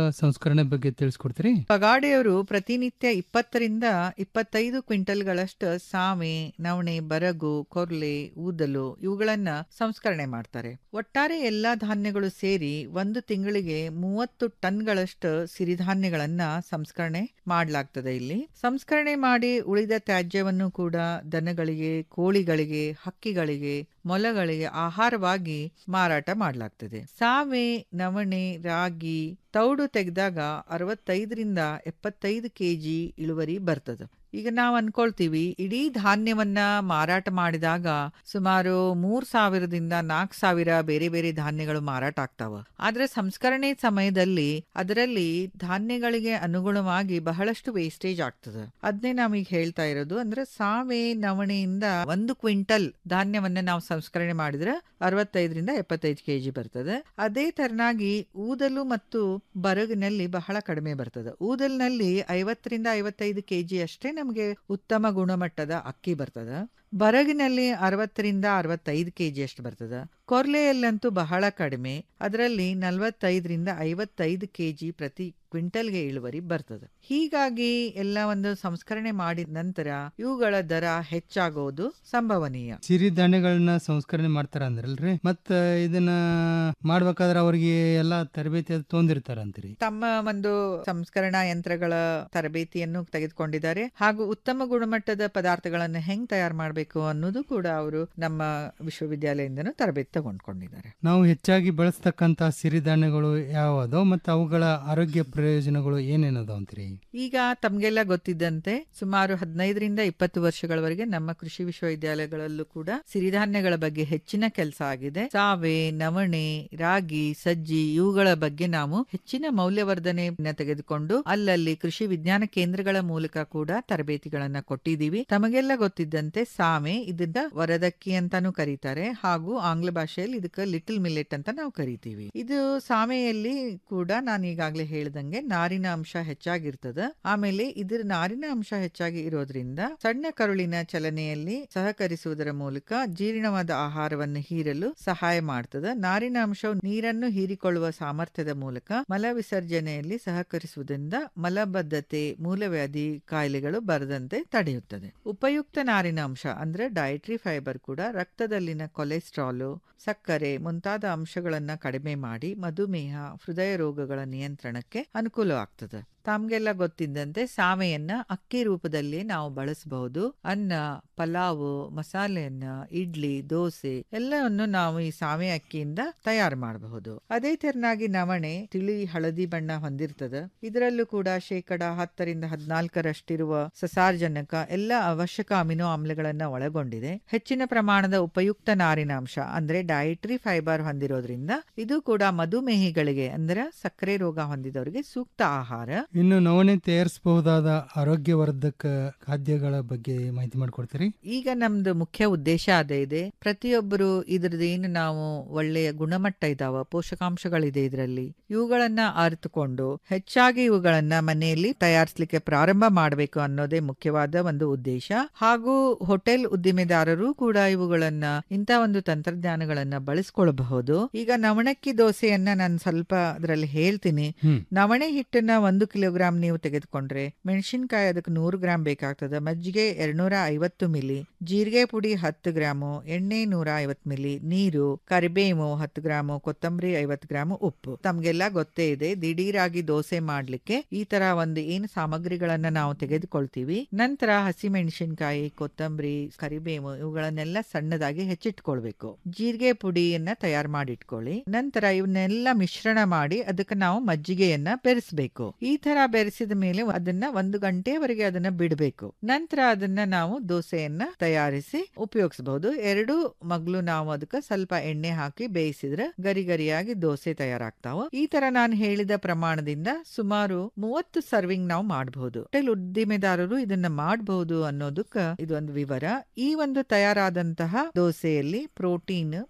ಸಂಸ್ಕರಣೆ ಬಗ್ಗೆ ತಿಳಿಸ್ಕೊಡ್ತೀರಿ ಪಗಾಡಿಯವರು ಪ್ರತಿನಿತ್ಯ ಇಪ್ಪತ್ತರಿಂದ ಇಪ್ಪತ್ತೈದು ಕ್ವಿಂಟಲ್ಗಳಷ್ಟು ಸಾಮೆ ನವಣೆ ಬರಗು ಕೊರ್ಲೆ ಊದಲು ಇವುಗಳನ್ನ ಸಂಸ್ಕರಣೆ ಮಾಡ್ತಾರೆ ಒಟ್ಟಾರೆ ಎಲ್ಲಾ ಧಾನ್ಯಗಳು ಸೇರಿ ಒಂದು ತಿಂಗಳಿಗೆ ಮೂವತ್ತು ಟನ್ಗಳಷ್ಟು ಸಿರಿಧಾನ್ಯಗಳನ್ನ ಸಂಸ್ಕರಣೆ ಮಾಡಲಾಗ್ತದೆ ಇಲ್ಲಿ ಸಂಸ್ಕರಣೆ ಮಾಡಿ ಉಳಿದ ತ್ಯಾಜ್ಯವನ್ನು ಕೂಡ ದನಗಳಿಗೆ ಕೋಳಿಗಳಿಗೆ ಹಕ್ಕಿಗಳಿಗೆ ಮೊಲಗಳಿಗೆ ಆಹಾರವಾಗಿ ಮಾರಾಟ ಮಾಡಲಾಗ್ತದೆ ಸಾವೆ ನವಣೆ ರಾಗಿ ತೌಡು ತೆಗೆದಾಗ ಅರವತ್ತೈದರಿಂದ ಎಪ್ಪತ್ತೈದು ಕೆಜಿ ಇಳುವರಿ ಬರ್ತದೆ ಈಗ ನಾವು ಅನ್ಕೊಳ್ತೀವಿ ಇಡೀ ಧಾನ್ಯವನ್ನ ಮಾರಾಟ ಮಾಡಿದಾಗ ಸುಮಾರು ಮೂರ್ ಸಾವಿರದಿಂದ ನಾಲ್ಕು ಸಾವಿರ ಬೇರೆ ಬೇರೆ ಧಾನ್ಯಗಳು ಮಾರಾಟ ಆಗ್ತಾವ ಆದ್ರೆ ಸಂಸ್ಕರಣೆ ಸಮಯದಲ್ಲಿ ಅದರಲ್ಲಿ ಧಾನ್ಯಗಳಿಗೆ ಅನುಗುಣವಾಗಿ ಬಹಳಷ್ಟು ವೇಸ್ಟೇಜ್ ಆಗ್ತದೆ ಅದನ್ನೇ ನಾವೀಗ ಹೇಳ್ತಾ ಇರೋದು ಅಂದ್ರೆ ಸಾವೆ ನವಣೆಯಿಂದ ಒಂದು ಕ್ವಿಂಟಲ್ ಧಾನ್ಯವನ್ನ ನಾವು ಸಂಸ್ಕರಣೆ ಮಾಡಿದ್ರೆ ಅರವತ್ತೈದರಿಂದ ಎಪ್ಪತ್ತೈದು ಕೆಜಿ ಬರ್ತದೆ ಅದೇ ತರನಾಗಿ ಊದಲು ಮತ್ತು ಬರಗಿನಲ್ಲಿ ಬಹಳ ಕಡಿಮೆ ಬರ್ತದೆ ಊದಲ್ನಲ್ಲಿ ಐವತ್ತರಿಂದ ಐವತ್ತೈದು ಕೆಜಿ ಅಷ್ಟೇ ನಮಗೆ ಉತ್ತಮ ಗುಣಮಟ್ಟದ ಅಕ್ಕಿ ಬರ್ತದೆ ಬರಗಿನಲ್ಲಿ ಅರವತ್ತರಿಂದ ಅರವತ್ತೈದು ಕೆಜಿ ಅಷ್ಟು ಬರ್ತದೆ ಕೊರ್ಲೆಯಲ್ಲಂತೂ ಬಹಳ ಕಡಿಮೆ ಅದರಲ್ಲಿ ನಲವತ್ತೈದರಿಂದ ಐವತ್ತೈದು ಕೆಜಿ ಪ್ರತಿ ಕ್ವಿಂಟಲ್ಗೆ ಇಳುವರಿ ಬರ್ತದೆ ಹೀಗಾಗಿ ಎಲ್ಲ ಒಂದು ಸಂಸ್ಕರಣೆ ಮಾಡಿದ ನಂತರ ಇವುಗಳ ದರ ಹೆಚ್ಚಾಗೋದು ಸಂಭವನೀಯ ಸಿರಿಧಾನ್ಯಗಳನ್ನ ಸಂಸ್ಕರಣೆ ಮಾಡ್ತಾರ ಅಂದ್ರಲ್ರಿ ಮತ್ತ ಇದನ್ನ ಮಾಡ್ಬೇಕಾದ್ರೆ ಅವ್ರಿಗೆ ಎಲ್ಲಾ ತರಬೇತಿ ಅದು ತೊಂದಿರ್ತಾರ ಅಂತೀರಿ ತಮ್ಮ ಒಂದು ಸಂಸ್ಕರಣಾ ಯಂತ್ರಗಳ ತರಬೇತಿಯನ್ನು ತೆಗೆದುಕೊಂಡಿದ್ದಾರೆ ಹಾಗೂ ಉತ್ತಮ ಗುಣಮಟ್ಟದ ಪದಾರ್ಥಗಳನ್ನು ಹೆಂಗ್ ತಯಾರು ಮಾಡಬೇಕು ಅನ್ನೋದು ಕೂಡ ಅವರು ನಮ್ಮ ವಿಶ್ವವಿದ್ಯಾಲಯದಿಂದನೂ ತರಬೇತಿ ತಗೊಂಡ್ಕೊಂಡಿದ್ದಾರೆ ನಾವು ಹೆಚ್ಚಾಗಿ ಬಳಸ್ತಕ್ಕಂತ ಸಿರಿಧಾನ್ಯಗಳು ಯಾವದೋ ಮತ್ತು ಅವುಗಳ ಆರೋಗ್ಯ ಪ್ರಯೋಜನಗಳು ಏನೇನದಾವ ಅಂತೀರಿ ಈಗ ತಮ್ಗೆಲ್ಲ ಗೊತ್ತಿದ್ದಂತೆ ಸುಮಾರು ಹದಿನೈದರಿಂದ ಇಪ್ಪತ್ತು ವರ್ಷಗಳವರೆಗೆ ನಮ್ಮ ಕೃಷಿ ವಿಶ್ವವಿದ್ಯಾಲಯಗಳಲ್ಲೂ ಕೂಡ ಸಿರಿಧಾನ್ಯಗಳ ಬಗ್ಗೆ ಹೆಚ್ಚಿನ ಕೆಲಸ ಆಗಿದೆ ಸಾವೆ ನವಣೆ ರಾಗಿ ಸಜ್ಜಿ ಇವುಗಳ ಬಗ್ಗೆ ನಾವು ಹೆಚ್ಚಿನ ಮೌಲ್ಯವರ್ಧನೆಯನ್ನ ತೆಗೆದುಕೊಂಡು ಅಲ್ಲಲ್ಲಿ ಕೃಷಿ ವಿಜ್ಞಾನ ಕೇಂದ್ರಗಳ ಮೂಲಕ ಕೂಡ ತರಬೇತಿಗಳನ್ನ ಕೊಟ್ಟಿದ್ದೀವಿ ತಮಗೆಲ್ಲ ಗೊತ್ತಿದ್ದಂತೆ ಸಾಮೆ ಇದನ್ನ ವರದಕ್ಕಿ ಅಂತಾನು ಕರೀತಾರೆ ಹಾಗೂ ಆಂಗ್ಲ ಭಾಷೆಯಲ್ಲಿ ಇದಕ್ಕೆ ಲಿಟಲ್ ಮಿಲೆಟ್ ಅಂತ ನಾವು ಕರಿತೀವಿ ಇದು ಸಾಮೆಯಲ್ಲಿ ಕೂಡ ನಾನು ಈಗಾಗಲೇ ಹೇಳ್ದಂಗೆ ನಾರಿನ ಅಂಶ ಹೆಚ್ಚಾಗಿರ್ತದ ಆಮೇಲೆ ಇದ್ರ ನಾರಿನ ಅಂಶ ಹೆಚ್ಚಾಗಿ ಇರೋದ್ರಿಂದ ಸಣ್ಣ ಕರುಳಿನ ಚಲನೆಯಲ್ಲಿ ಸಹಕರಿಸುವುದರ ಮೂಲಕ ಜೀರ್ಣವಾದ ಆಹಾರವನ್ನು ಹೀರಲು ಸಹಾಯ ಮಾಡ್ತದ ನಾರಿನ ಅಂಶವು ನೀರನ್ನು ಹೀರಿಕೊಳ್ಳುವ ಸಾಮರ್ಥ್ಯದ ಮೂಲಕ ಮಲ ವಿಸರ್ಜನೆಯಲ್ಲಿ ಸಹಕರಿಸುವುದರಿಂದ ಮಲಬದ್ಧತೆ ಮೂಲವ್ಯಾಧಿ ಕಾಯಿಲೆಗಳು ಬರದಂತೆ ತಡೆಯುತ್ತದೆ ಉಪಯುಕ್ತ ನಾರಿನ ಅಂಶ ಅಂದ್ರೆ ಡಯಟ್ರಿ ಫೈಬರ್ ಕೂಡ ರಕ್ತದಲ್ಲಿನ ಕೊಲೆಸ್ಟ್ರಾಲು ಸಕ್ಕರೆ ಮುಂತಾದ ಅಂಶಗಳನ್ನ ಕಡಿಮೆ ಮಾಡಿ ಮಧುಮೇಹ ಹೃದಯ ರೋಗಗಳ ನಿಯಂತ್ರಣಕ್ಕೆ ಅನುಕೂಲವಾಗ್ತದೆ ತಮ್ಗೆಲ್ಲ ಗೊತ್ತಿದ್ದಂತೆ ಸಾಮೆಯನ್ನ ಅಕ್ಕಿ ರೂಪದಲ್ಲಿ ನಾವು ಬಳಸಬಹುದು ಅನ್ನ ಪಲಾವು ಮಸಾಲೆಯನ್ನ ಇಡ್ಲಿ ದೋಸೆ ಎಲ್ಲವನ್ನು ನಾವು ಈ ಸಾಮೆ ಅಕ್ಕಿಯಿಂದ ತಯಾರು ಮಾಡಬಹುದು ಅದೇ ತೆರನಾಗಿ ನವಣೆ ತಿಳಿ ಹಳದಿ ಬಣ್ಣ ಹೊಂದಿರ್ತದೆ ಇದರಲ್ಲೂ ಕೂಡ ಶೇಕಡ ಹತ್ತರಿಂದ ಹದಿನಾಲ್ಕರಷ್ಟಿರುವ ಸಸಾರ್ಜನಕ ಎಲ್ಲ ಅವಶ್ಯಕ ಅಮಿನೋ ಆಮ್ಲಗಳನ್ನ ಒಳಗೊಂಡಿದೆ ಹೆಚ್ಚಿನ ಪ್ರಮಾಣದ ಉಪಯುಕ್ತ ನಾರಿನಾಂಶ ಅಂದ್ರೆ ಡಯಟ್ರಿ ಫೈಬರ್ ಹೊಂದಿರೋದ್ರಿಂದ ಇದು ಕೂಡ ಮಧುಮೇಹಿಗಳಿಗೆ ಅಂದ್ರೆ ಸಕ್ಕರೆ ರೋಗ ಹೊಂದಿದವರಿಗೆ ಸೂಕ್ತ ಆಹಾರ ಇನ್ನು ನವಣೆ ತಯಾರಿಸಬಹುದಾದ ಆರೋಗ್ಯವರ್ಧಕ ಖಾದ್ಯಗಳ ಬಗ್ಗೆ ಮಾಹಿತಿ ಮಾಡಿಕೊಡ್ತೀರಿ ಈಗ ನಮ್ದು ಮುಖ್ಯ ಉದ್ದೇಶ ಅದೇ ಇದೆ ಪ್ರತಿಯೊಬ್ಬರು ಇದ್ರದ್ದು ಏನು ನಾವು ಒಳ್ಳೆಯ ಗುಣಮಟ್ಟ ಇದಾವ ಪೋಷಕಾಂಶಗಳಿದೆ ಇದರಲ್ಲಿ ಇವುಗಳನ್ನ ಅರಿತುಕೊಂಡು ಹೆಚ್ಚಾಗಿ ಇವುಗಳನ್ನ ಮನೆಯಲ್ಲಿ ತಯಾರಿಸಲಿಕ್ಕೆ ಪ್ರಾರಂಭ ಮಾಡಬೇಕು ಅನ್ನೋದೇ ಮುಖ್ಯವಾದ ಒಂದು ಉದ್ದೇಶ ಹಾಗೂ ಹೋಟೆಲ್ ಉದ್ದಿಮೆದಾರರು ಕೂಡ ಇವುಗಳನ್ನ ಇಂಥ ಒಂದು ತಂತ್ರಜ್ಞಾನಗಳನ್ನ ಬಳಸ್ಕೊಳ್ಬಹುದು ಈಗ ನವಣಕ್ಕಿ ದೋಸೆಯನ್ನ ನಾನು ಸ್ವಲ್ಪ ಅದರಲ್ಲಿ ಹೇಳ್ತೀನಿ ನವಣೆ ಹಿಟ್ಟನ್ನ ಒಂದು ಕಿಲೋಗ್ರಾಂ ನೀವು ತೆಗೆದುಕೊಂಡ್ರೆ ಮೆಣಸಿನಕಾಯಿ ಅದಕ್ಕೆ ನೂರು ಗ್ರಾಂ ಬೇಕಾಗ್ತದೆ ಮಜ್ಜಿಗೆ ಎರಡ್ನೂರ ಐವತ್ತು ಮಿಲಿ ಜೀರಿಗೆ ಪುಡಿ ಹತ್ತು ಗ್ರಾಮು ಎಣ್ಣೆ ನೂರ ಐವತ್ತು ಮಿಲಿ ನೀರು ಕರಿಬೇವು ಹತ್ತು ಗ್ರಾಮು ಕೊತ್ತಂಬರಿ ಐವತ್ತು ಗ್ರಾಮು ಉಪ್ಪು ತಮ್ಗೆಲ್ಲ ಗೊತ್ತೇ ಇದೆ ದಿಢೀರಾಗಿ ದೋಸೆ ಮಾಡ್ಲಿಕ್ಕೆ ಈ ತರ ಒಂದು ಏನು ಸಾಮಗ್ರಿಗಳನ್ನ ನಾವು ತೆಗೆದುಕೊಳ್ತೀವಿ ನಂತರ ಹಸಿ ಮೆಣಸಿನಕಾಯಿ ಕೊತ್ತಂಬರಿ ಕರಿಬೇವು ಇವುಗಳನ್ನೆಲ್ಲ ಸಣ್ಣದಾಗಿ ಹೆಚ್ಚಿಟ್ಕೊಳ್ಬೇಕು ಜೀರಿಗೆ ಪುಡಿಯನ್ನ ತಯಾರು ಮಾಡಿಟ್ಕೊಳ್ಳಿ ನಂತರ ಇವನ್ನೆಲ್ಲ ಮಿಶ್ರಣ ಮಾಡಿ ಅದಕ್ಕೆ ನಾವು ಮಜ್ಜಿಗೆಯನ್ನ ಬೆರೆಸಬೇಕು ಈ ತರ ಬೆರೆಸಿದ ಮೇಲೆ ಅದನ್ನ ಒಂದು ಗಂಟೆವರೆಗೆ ಅದನ್ನ ಬಿಡಬೇಕು ನಂತರ ಅದನ್ನ ನಾವು ದೋಸೆಯನ್ನ ತಯಾರಿಸಿ ಉಪಯೋಗಿಸಬಹುದು ಎರಡು ಮಗ್ಲು ನಾವು ಅದಕ್ಕೆ ಸ್ವಲ್ಪ ಎಣ್ಣೆ ಹಾಕಿ ಬೇಯಿಸಿದ್ರೆ ಗರಿ ಗರಿಯಾಗಿ ದೋಸೆ ತಯಾರಾಗ್ತಾವ ಈ ತರ ನಾನು ಹೇಳಿದ ಪ್ರಮಾಣದಿಂದ ಸುಮಾರು ಮೂವತ್ತು ಸರ್ವಿಂಗ್ ನಾವು ಮಾಡಬಹುದು ಹೋಟೆಲ್ ಉದ್ದಿಮೆದಾರರು ಇದನ್ನ ಮಾಡಬಹುದು ಅನ್ನೋದಕ್ಕ ಇದೊಂದು ವಿವರ ಈ ಒಂದು ತಯಾರಾದಂತಹ ದೋಸೆಯಲ್ಲಿ ಪ್ರೋಟೀನ್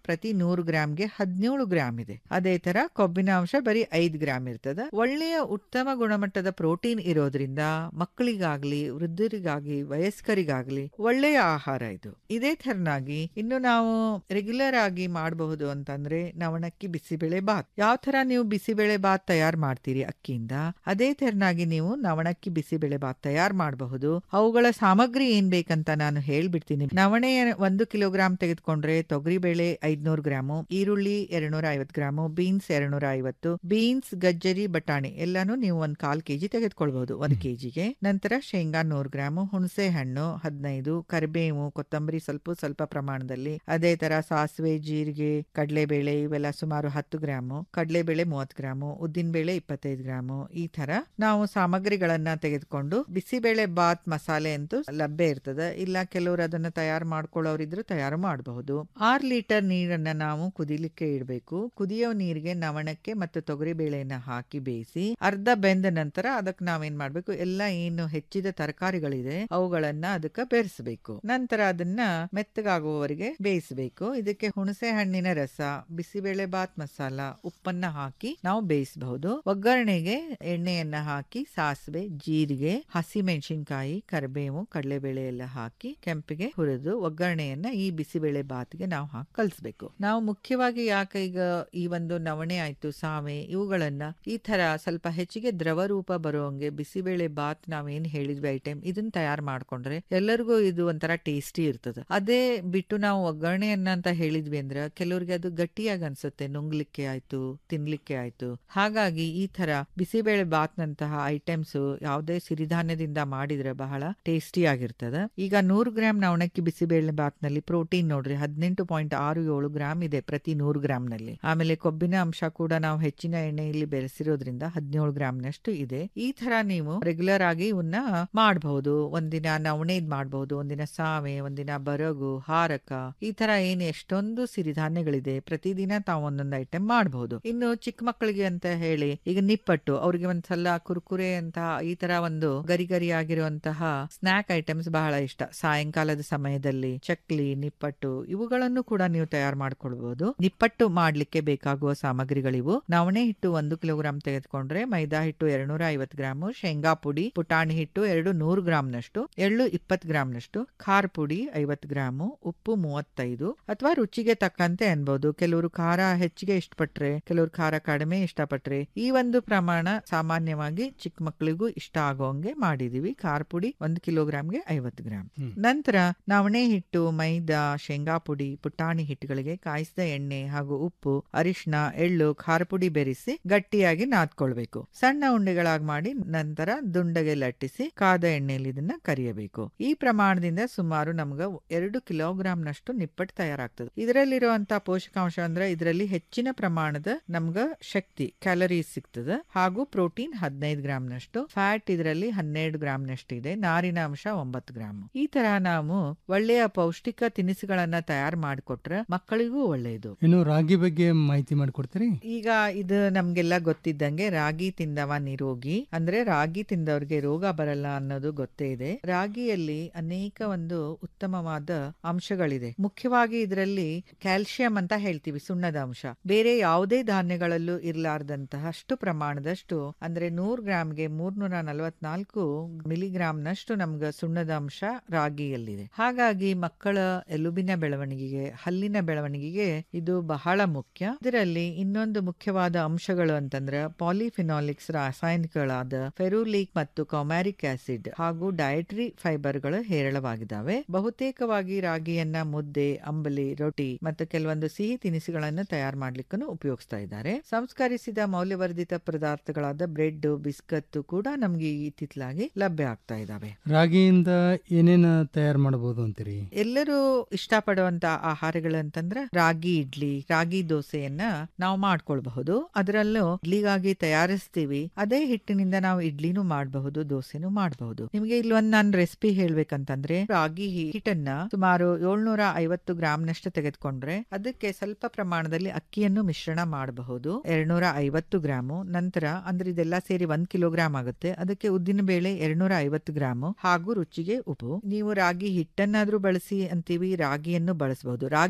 ಪ್ರತಿ ನೂರು ಗ್ರಾಮ್ಗೆ ಹದಿನೇಳು ಗ್ರಾಮ್ ಇದೆ ಅದೇ ತರ ಕೊಬ್ಬಿನ ಅಂಶ ಬರೀ ಐದ್ ಗ್ರಾಮ್ ಇರ್ತದ ಒಳ್ಳೆಯ ಉತ್ತಮ ಗುಣಮಟ್ಟದ ಪ್ರೋಟೀನ್ ಇರೋದ್ರಿಂದ ಮಕ್ಕಳಿಗಾಗ್ಲಿ ವೃದ್ಧರಿಗಾಗ್ಲಿ ವಯಸ್ಕರಿಗಾಗ್ಲಿ ಒಳ್ಳೆಯ ಆಹಾರ ಇದು ಇದೇ ತರನಾಗಿ ಇನ್ನು ನಾವು ರೆಗ್ಯುಲರ್ ಆಗಿ ಮಾಡಬಹುದು ಅಂತಂದ್ರೆ ನವಣಕ್ಕಿ ಬಿಸಿಬೇಳೆ ಬಾತ್ ಯಾವ ತರ ನೀವು ಬಿಸಿಬೇಳೆ ಬಾತ್ ತಯಾರು ಮಾಡ್ತೀರಿ ಅಕ್ಕಿಯಿಂದ ಅದೇ ತೆರನಾಗಿ ನೀವು ನವಣಕ್ಕಿ ಬಿಸಿಬೇಳೆ ಬಾತ್ ತಯಾರು ಮಾಡಬಹುದು ಅವುಗಳ ಸಾಮಗ್ರಿ ಏನ್ ಬೇಕಂತ ನಾನು ಹೇಳ್ಬಿಡ್ತೀನಿ ನವಣೆ ಒಂದು ಕಿಲೋಗ್ರಾಮ್ ತೆಗೆದುಕೊಂಡ್ರೆ ತೊಗರಿಬೇಳೆ ಐದ್ನೂರು ಗ್ರಾಮು ಈರುಳ್ಳಿ ಎರಡ್ನೂರ ಐವತ್ತು ಗ್ರಾಮು ಬೀನ್ಸ್ ಎರಡ್ನೂರ ಐವತ್ತು ಬೀನ್ಸ್ ಗಜ್ಜರಿ ಬಟಾಣಿ ಎಲ್ಲಾನು ನೀವು ಒಂದ್ ಕಾಲ್ ಕೆಜಿ ತೆಗೆದುಕೊಳ್ಬಹುದು ಒಂದ್ ಕೆಜಿಗೆ ನಂತರ ಶೇಂಗಾ ನೂರು ಗ್ರಾಮು ಹುಣಸೆ ಹಣ್ಣು ಹದಿನೈದು ಕರಿಬೇವು ಕೊತ್ತಂಬರಿ ಸ್ವಲ್ಪ ಸ್ವಲ್ಪ ಪ್ರಮಾಣದಲ್ಲಿ ಅದೇ ತರ ಸಾಸಿವೆ ಜೀರಿಗೆ ಕಡಲೆಬೇಳೆ ಇವೆಲ್ಲ ಸುಮಾರು ಹತ್ತು ಗ್ರಾಮು ಕಡಲೆಬೇಳೆ ಮೂವತ್ತು ಗ್ರಾಮು ಉದ್ದಿನ ಬೇಳೆ ಇಪ್ಪತ್ತೈದು ಗ್ರಾಮು ಈ ತರ ನಾವು ಸಾಮಗ್ರಿಗಳನ್ನ ತೆಗೆದುಕೊಂಡು ಬಿಸಿಬೇಳೆ ಬಾತ್ ಮಸಾಲೆ ಅಂತೂ ಲಭ್ಯ ಇರ್ತದೆ ಇಲ್ಲ ಕೆಲವರು ಅದನ್ನ ತಯಾರು ಮಾಡ್ಕೊಳ್ಳೋರಿದ್ರು ತಯಾರು ಮಾಡಬಹುದು ಆರ್ ಲೀಟರ್ ನೀರನ್ನ ನಾವು ಕುದಿಲಿಕ್ಕೆ ಇಡಬೇಕು ಕುದಿಯೋ ನೀರಿಗೆ ನವಣಕ್ಕೆ ಮತ್ತು ತೊಗರಿ ಬೇಳೆಯನ್ನ ಹಾಕಿ ಬೇಯಿಸಿ ಅರ್ಧ ಬೆಂದ ನಂತರ ಅದಕ್ಕೆ ನಾವೇನ್ ಮಾಡ್ಬೇಕು ಎಲ್ಲ ಏನು ಹೆಚ್ಚಿದ ತರಕಾರಿಗಳಿದೆ ಅವುಗಳನ್ನ ಅದಕ್ಕೆ ಬೆರೆಸಬೇಕು ನಂತರ ಅದನ್ನ ಮೆತ್ತಗಾಗುವವರೆಗೆ ಬೇಯಿಸಬೇಕು ಇದಕ್ಕೆ ಹುಣಸೆ ಹಣ್ಣಿನ ರಸ ಬಿಸಿಬೇಳೆ ಬಾತ್ ಮಸಾಲ ಉಪ್ಪನ್ನ ಹಾಕಿ ನಾವು ಬೇಯಿಸಬಹುದು ಒಗ್ಗರಣೆಗೆ ಎಣ್ಣೆಯನ್ನ ಹಾಕಿ ಸಾಸಿವೆ ಜೀರಿಗೆ ಹಸಿ ಮೆಣಸಿನಕಾಯಿ ಕರಿಬೇವು ಕಡಲೆಬೇಳೆ ಎಲ್ಲ ಹಾಕಿ ಕೆಂಪಿಗೆ ಹುರಿದು ಒಗ್ಗರಣೆಯನ್ನ ಈ ಬಿಸಿಬೇಳೆ ಬಾತ್ಗೆ ನಾವು ಹಾಕಿ ಕಲಿಸ್ಬೇಕು ನಾವು ಮುಖ್ಯವಾಗಿ ಯಾಕೆ ಈಗ ಈ ಒಂದು ನವಣೆ ಆಯ್ತು ಸಾವೆ ಇವುಗಳನ್ನ ಈ ತರ ಸ್ವಲ್ಪ ಹೆಚ್ಚಿಗೆ ದ್ರವ ರೂಪ ಬರುವಂಗೆ ಬಿಸಿಬೇಳೆ ಬಾತ್ ನಾವೇನ್ ಹೇಳಿದ್ವಿ ಐಟಮ್ ಇದನ್ನ ತಯಾರು ಮಾಡ್ಕೊಂಡ್ರೆ ಎಲ್ಲರಿಗೂ ಇದು ಒಂಥರ ಟೇಸ್ಟಿ ಇರ್ತದೆ ಅದೇ ಬಿಟ್ಟು ನಾವು ಒಗ್ಗರಣೆಯನ್ನ ಅಂತ ಹೇಳಿದ್ವಿ ಅಂದ್ರೆ ಕೆಲವ್ರಿಗೆ ಅದು ಗಟ್ಟಿಯಾಗಿ ಅನ್ಸುತ್ತೆ ನುಂಗ್ಲಿಕ್ಕೆ ಆಯ್ತು ತಿನ್ಲಿಕ್ಕೆ ಆಯ್ತು ಹಾಗಾಗಿ ಈ ತರ ಬಿಸಿಬೇಳೆ ಬಾತ್ ನಂತಹ ಐಟಮ್ಸ್ ಯಾವುದೇ ಸಿರಿಧಾನ್ಯದಿಂದ ಮಾಡಿದ್ರೆ ಬಹಳ ಟೇಸ್ಟಿ ಆಗಿರ್ತದೆ ಈಗ ನೂರು ಗ್ರಾಮ್ ನವಣಕ್ಕಿ ಬಿಸಿಬೇಳೆ ಬಾತ್ ನಲ್ಲಿ ಪ್ರೋಟೀನ್ ನೋಡ್ರಿ ಹದಿನೆಂಟು ಪಾಯಿಂಟ್ ಆರು ಏಳು ಗ್ರಾಮ್ ಇದೆ ಪ್ರತಿ ನೂರು ಗ್ರಾಮ್ ನಲ್ಲಿ ಆಮೇಲೆ ಕೊಬ್ಬಿನ ಅಂಶ ಕೂಡ ನಾವು ಹೆಚ್ಚಿನ ಎಣ್ಣೆಯಲ್ಲಿ ಬೆರೆಸಿರೋದ್ರಿಂದ ಹದಿನೇಳು ಗ್ರಾಮ್ ನಷ್ಟು ಇದೆ ಈ ತರ ನೀವು ರೆಗ್ಯುಲರ್ ಆಗಿ ಇವನ್ನ ಮಾಡಬಹುದು ಒಂದಿನ ನವಣೆದ್ ಮಾಡಬಹುದು ಒಂದಿನ ಸಾವೆ ಒಂದಿನ ಬರಗು ಹಾರಕ ಈ ತರ ಏನ್ ಎಷ್ಟೊಂದು ಸಿರಿಧಾನ್ಯಗಳಿದೆ ಪ್ರತಿದಿನ ತಾವು ಒಂದೊಂದು ಐಟಮ್ ಮಾಡಬಹುದು ಇನ್ನು ಚಿಕ್ಕ ಮಕ್ಕಳಿಗೆ ಅಂತ ಹೇಳಿ ಈಗ ನಿಪ್ಪಟ್ಟು ಅವ್ರಿಗೆ ಒಂದ್ಸಲ ಕುರ್ಕುರೆ ಅಂತ ಈ ತರ ಒಂದು ಗರಿ ಗರಿ ಆಗಿರುವಂತಹ ಸ್ನಾಕ್ ಐಟಮ್ಸ್ ಬಹಳ ಇಷ್ಟ ಸಾಯಂಕಾಲದ ಸಮಯದಲ್ಲಿ ಚಕ್ಲಿ ನಿಪ್ಪಟ್ಟು ಇವುಗಳನ್ನು ಕೂಡ ನೀವು ತಯಾರು ಮಾಡ್ಕೊಳ್ಬಹುದು ನಿಪ್ಪಟ್ಟು ಮಾಡ್ಲಿಕ್ಕೆ ಬೇಕಾಗುವ ಸಾಮಗ್ರಿಗಳಿವು ನವಣೆ ಹಿಟ್ಟು ಒಂದು ಕಿಲೋಗ್ರಾಂ ತೆಗೆದುಕೊಂಡ್ರೆ ಮೈದಾ ಹಿಟ್ಟು ಎರಡ್ನೂರ ಐವತ್ತು ಗ್ರಾಮು ಶೇಂಗಾ ಪುಡಿ ಪುಟಾಣಿ ಹಿಟ್ಟು ಎರಡು ನೂರು ಗ್ರಾಂನಷ್ಟು ಎಳ್ಳು ಇಪ್ಪತ್ತು ಗ್ರಾಂನಷ್ಟು ಖಾರ ಪುಡಿ ಐವತ್ತು ಗ್ರಾಮು ಉಪ್ಪು ಮೂವತ್ತೈದು ಅಥವಾ ರುಚಿಗೆ ತಕ್ಕಂತೆ ಅನ್ಬಹುದು ಕೆಲವರು ಖಾರ ಹೆಚ್ಚಿಗೆ ಇಷ್ಟಪಟ್ರೆ ಕೆಲವರು ಖಾರ ಕಡಿಮೆ ಇಷ್ಟಪಟ್ರೆ ಈ ಒಂದು ಪ್ರಮಾಣ ಸಾಮಾನ್ಯವಾಗಿ ಚಿಕ್ಕ ಮಕ್ಕಳಿಗೂ ಇಷ್ಟ ಆಗೋಂಗೆ ಮಾಡಿದೀವಿ ಖಾರ ಪುಡಿ ಒಂದು ಕಿಲೋಗ್ರಾಂಗೆ ಐವತ್ತು ಗ್ರಾಂ ನಂತರ ನವಣೆ ಹಿಟ್ಟು ಮೈದಾ ಶೇಂಗಾ ಪುಡಿ ಪುಟಾಣಿ ಹಿಟ್ಟುಗಳಿಗೆ ಕಾಯಿಸಿದ ಎಣ್ಣೆ ಹಾಗೂ ಉಪ್ಪು ಅರಿಶಿನ ಎಳ್ಳು ಖಾರ ಪುಡಿ ಬೆರೆಸಿ ಗಟ್ಟಿಯಾಗಿ ನಾದ್ಕೊಳ್ಬೇಕು ಸಣ್ಣ ಉಂಡೆಗಳಾಗಿ ಮಾಡಿ ನಂತರ ದುಂಡಗೆ ಲಟ್ಟಿಸಿ ಕಾದ ಎಣ್ಣೆಯಲ್ಲಿ ಇದನ್ನ ಕರಿಯಬೇಕು ಈ ಪ್ರಮಾಣದಿಂದ ಸುಮಾರು ನಮ್ಗ ಎರಡು ಕಿಲೋಗ್ರಾಂ ನಷ್ಟು ನಿಪ್ಪಟ್ಟು ತಯಾರಾಗ್ತದೆ ಇದರಲ್ಲಿರುವಂತ ಪೋಷಕಾಂಶ ಅಂದ್ರೆ ಇದರಲ್ಲಿ ಹೆಚ್ಚಿನ ಪ್ರಮಾಣದ ನಮ್ಗ ಶಕ್ತಿ ಕ್ಯಾಲರೀಸ್ ಸಿಗ್ತದೆ ಹಾಗೂ ಪ್ರೋಟೀನ್ ಹದಿನೈದು ಗ್ರಾಂ ನಷ್ಟು ಫ್ಯಾಟ್ ಇದರಲ್ಲಿ ಹನ್ನೆರಡು ಗ್ರಾಂ ನಷ್ಟು ಇದೆ ನಾರಿನ ಅಂಶ ಒಂಬತ್ತು ಗ್ರಾಮ್ ಈ ತರ ನಾವು ಒಳ್ಳೆಯ ಪೌಷ್ಟಿಕ ತಿನಿಸುಗಳನ್ನ ತಯಾರು ಮಾಡಿಕೊಟ್ರೆ ಮಕ್ಕಳಿಗೂ ಒಳ್ಳೆಯದು ಇನ್ನು ರಾಗಿ ಬಗ್ಗೆ ಮಾಹಿತಿ ಮಾಡಿಕೊಡ್ತೀರಿ ಈಗ ಇದು ನಮ್ಗೆಲ್ಲ ಗೊತ್ತಿದ್ದಂಗೆ ರಾಗಿ ತಿಂದವ ನಿರೋಗಿ ಅಂದ್ರೆ ರಾಗಿ ತಿಂದವ್ರಿಗೆ ರೋಗ ಬರಲ್ಲ ಅನ್ನೋದು ಗೊತ್ತೇ ಇದೆ ರಾಗಿಯಲ್ಲಿ ಅನೇಕ ಒಂದು ಉತ್ತಮವಾದ ಅಂಶಗಳಿದೆ ಮುಖ್ಯವಾಗಿ ಇದರಲ್ಲಿ ಕ್ಯಾಲ್ಸಿಯಂ ಅಂತ ಹೇಳ್ತೀವಿ ಸುಣ್ಣದ ಅಂಶ ಬೇರೆ ಯಾವುದೇ ಧಾನ್ಯಗಳಲ್ಲೂ ಇರಲಾರ್ದಂತಹ ಅಷ್ಟು ಪ್ರಮಾಣದಷ್ಟು ಅಂದ್ರೆ ನೂರ್ ಗ್ರಾಮ್ಗೆ ಮೂರ್ನೂರ ನಲವತ್ನಾಲ್ಕು ಮಿಲಿಗ್ರಾಮ್ ನಷ್ಟು ನಮ್ಗೆ ಸುಣ್ಣದ ಅಂಶ ರಾಗಿಯಲ್ಲಿದೆ ಹಾಗಾಗಿ ಮಕ್ಕಳ ಎಲುಬಿನ ಬೆಳವಣಿಗೆಗೆ ಹಲ್ಲಿನ ಬೆಳವಣಿಗೆಗೆ ಇದು ಬಹಳ ಮುಖ್ಯ ಇದರಲ್ಲಿ ಇನ್ನೊಂದು ಮುಖ್ಯವಾದ ಅಂಶಗಳು ಅಂತಂದ್ರೆ ಪಾಲಿಫಿನಾಲಿಕ್ಸ್ ರಾಸಾಯನಿಕಗಳಾದ ಫೆರುಲಿಕ್ ಮತ್ತು ಕೌಮ್ಯಾರಿಕ್ ಆಸಿಡ್ ಹಾಗೂ ಡಯಟರಿ ಫೈಬರ್ಗಳು ಹೇರಳವಾಗಿದ್ದಾವೆ ಬಹುತೇಕವಾಗಿ ರಾಗಿಯನ್ನ ಮುದ್ದೆ ಅಂಬಲಿ ರೊಟ್ಟಿ ಮತ್ತು ಕೆಲವೊಂದು ಸಿಹಿ ತಿನಿಸುಗಳನ್ನು ತಯಾರು ಮಾಡ್ಲಿಕ್ಕೂ ಉಪಯೋಗಿಸ್ತಾ ಇದ್ದಾರೆ ಸಂಸ್ಕರಿಸಿದ ಮೌಲ್ಯವರ್ಧಿತ ಪದಾರ್ಥಗಳಾದ ಬ್ರೆಡ್ ಬಿಸ್ಕತ್ ಕೂಡ ನಮ್ಗೆ ಇತ್ತಿತ್ತಲಾಗಿ ಲಭ್ಯ ಆಗ್ತಾ ಇದಾವೆ ರಾಗಿಯಿಂದ ಏನೇನ ತಯಾರು ಮಾಡಬಹುದು ಅಂತೀರಿ ಎಲ್ಲರೂ ಇಷ್ಟಪಡುವಂತ ಆಹಾರಗಳು ಅಂತಂದ್ರೆ ರಾಗಿ ಇಡ್ಲಿ ರಾಗಿ ದೋಸೆಯನ್ನ ನಾವು ಮಾಡ್ಕೊಳ್ಬಹುದು ಅದರಲ್ಲೂ ಇಡ್ಲಿಗಾಗಿ ತಯಾರಿಸ್ತೀವಿ ಅದೇ ಹಿಟ್ಟಿನಿಂದ ನಾವು ಇಡ್ಲಿನೂ ಮಾಡಬಹುದು ದೋಸೆನೂ ಮಾಡಬಹುದು ನಿಮ್ಗೆ ಇಲ್ಲೊಂದ್ ನಾನು ರೆಸಿಪಿ ಹೇಳ್ಬೇಕಂತಂದ್ರೆ ರಾಗಿ ಹಿಟ್ಟನ್ನ ಸುಮಾರು ಏಳ್ನೂರ ಐವತ್ತು ಗ್ರಾಮ್ ನಷ್ಟು ತೆಗೆದುಕೊಂಡ್ರೆ ಅದಕ್ಕೆ ಸ್ವಲ್ಪ ಪ್ರಮಾಣದಲ್ಲಿ ಅಕ್ಕಿಯನ್ನು ಮಿಶ್ರಣ ಮಾಡಬಹುದು ಎರಡ್ನೂರ ಐವತ್ತು ಗ್ರಾಮು ನಂತರ ಅಂದ್ರೆ ಇದೆಲ್ಲ ಸೇರಿ ಒಂದ್ ಕಿಲೋಗ್ರಾಮ್ ಆಗುತ್ತೆ ಅದಕ್ಕೆ ಉದ್ದಿನ ಬೇಳೆ ಎರಡ್ನೂರ ಐವತ್ತು ಗ್ರಾಮು ಹಾಗೂ ರುಚಿಗೆ ಉಪ್ಪು ನೀವು ರಾಗಿ ಹಿಟ್ಟನ್ನಾದ್ರೂ ಬಳಸಿ ಅಂತೀವಿ ರಾಗಿಯನ್ನು ಬಳಸಬಹುದು ರಾಗಿ ಬಳಸಿದ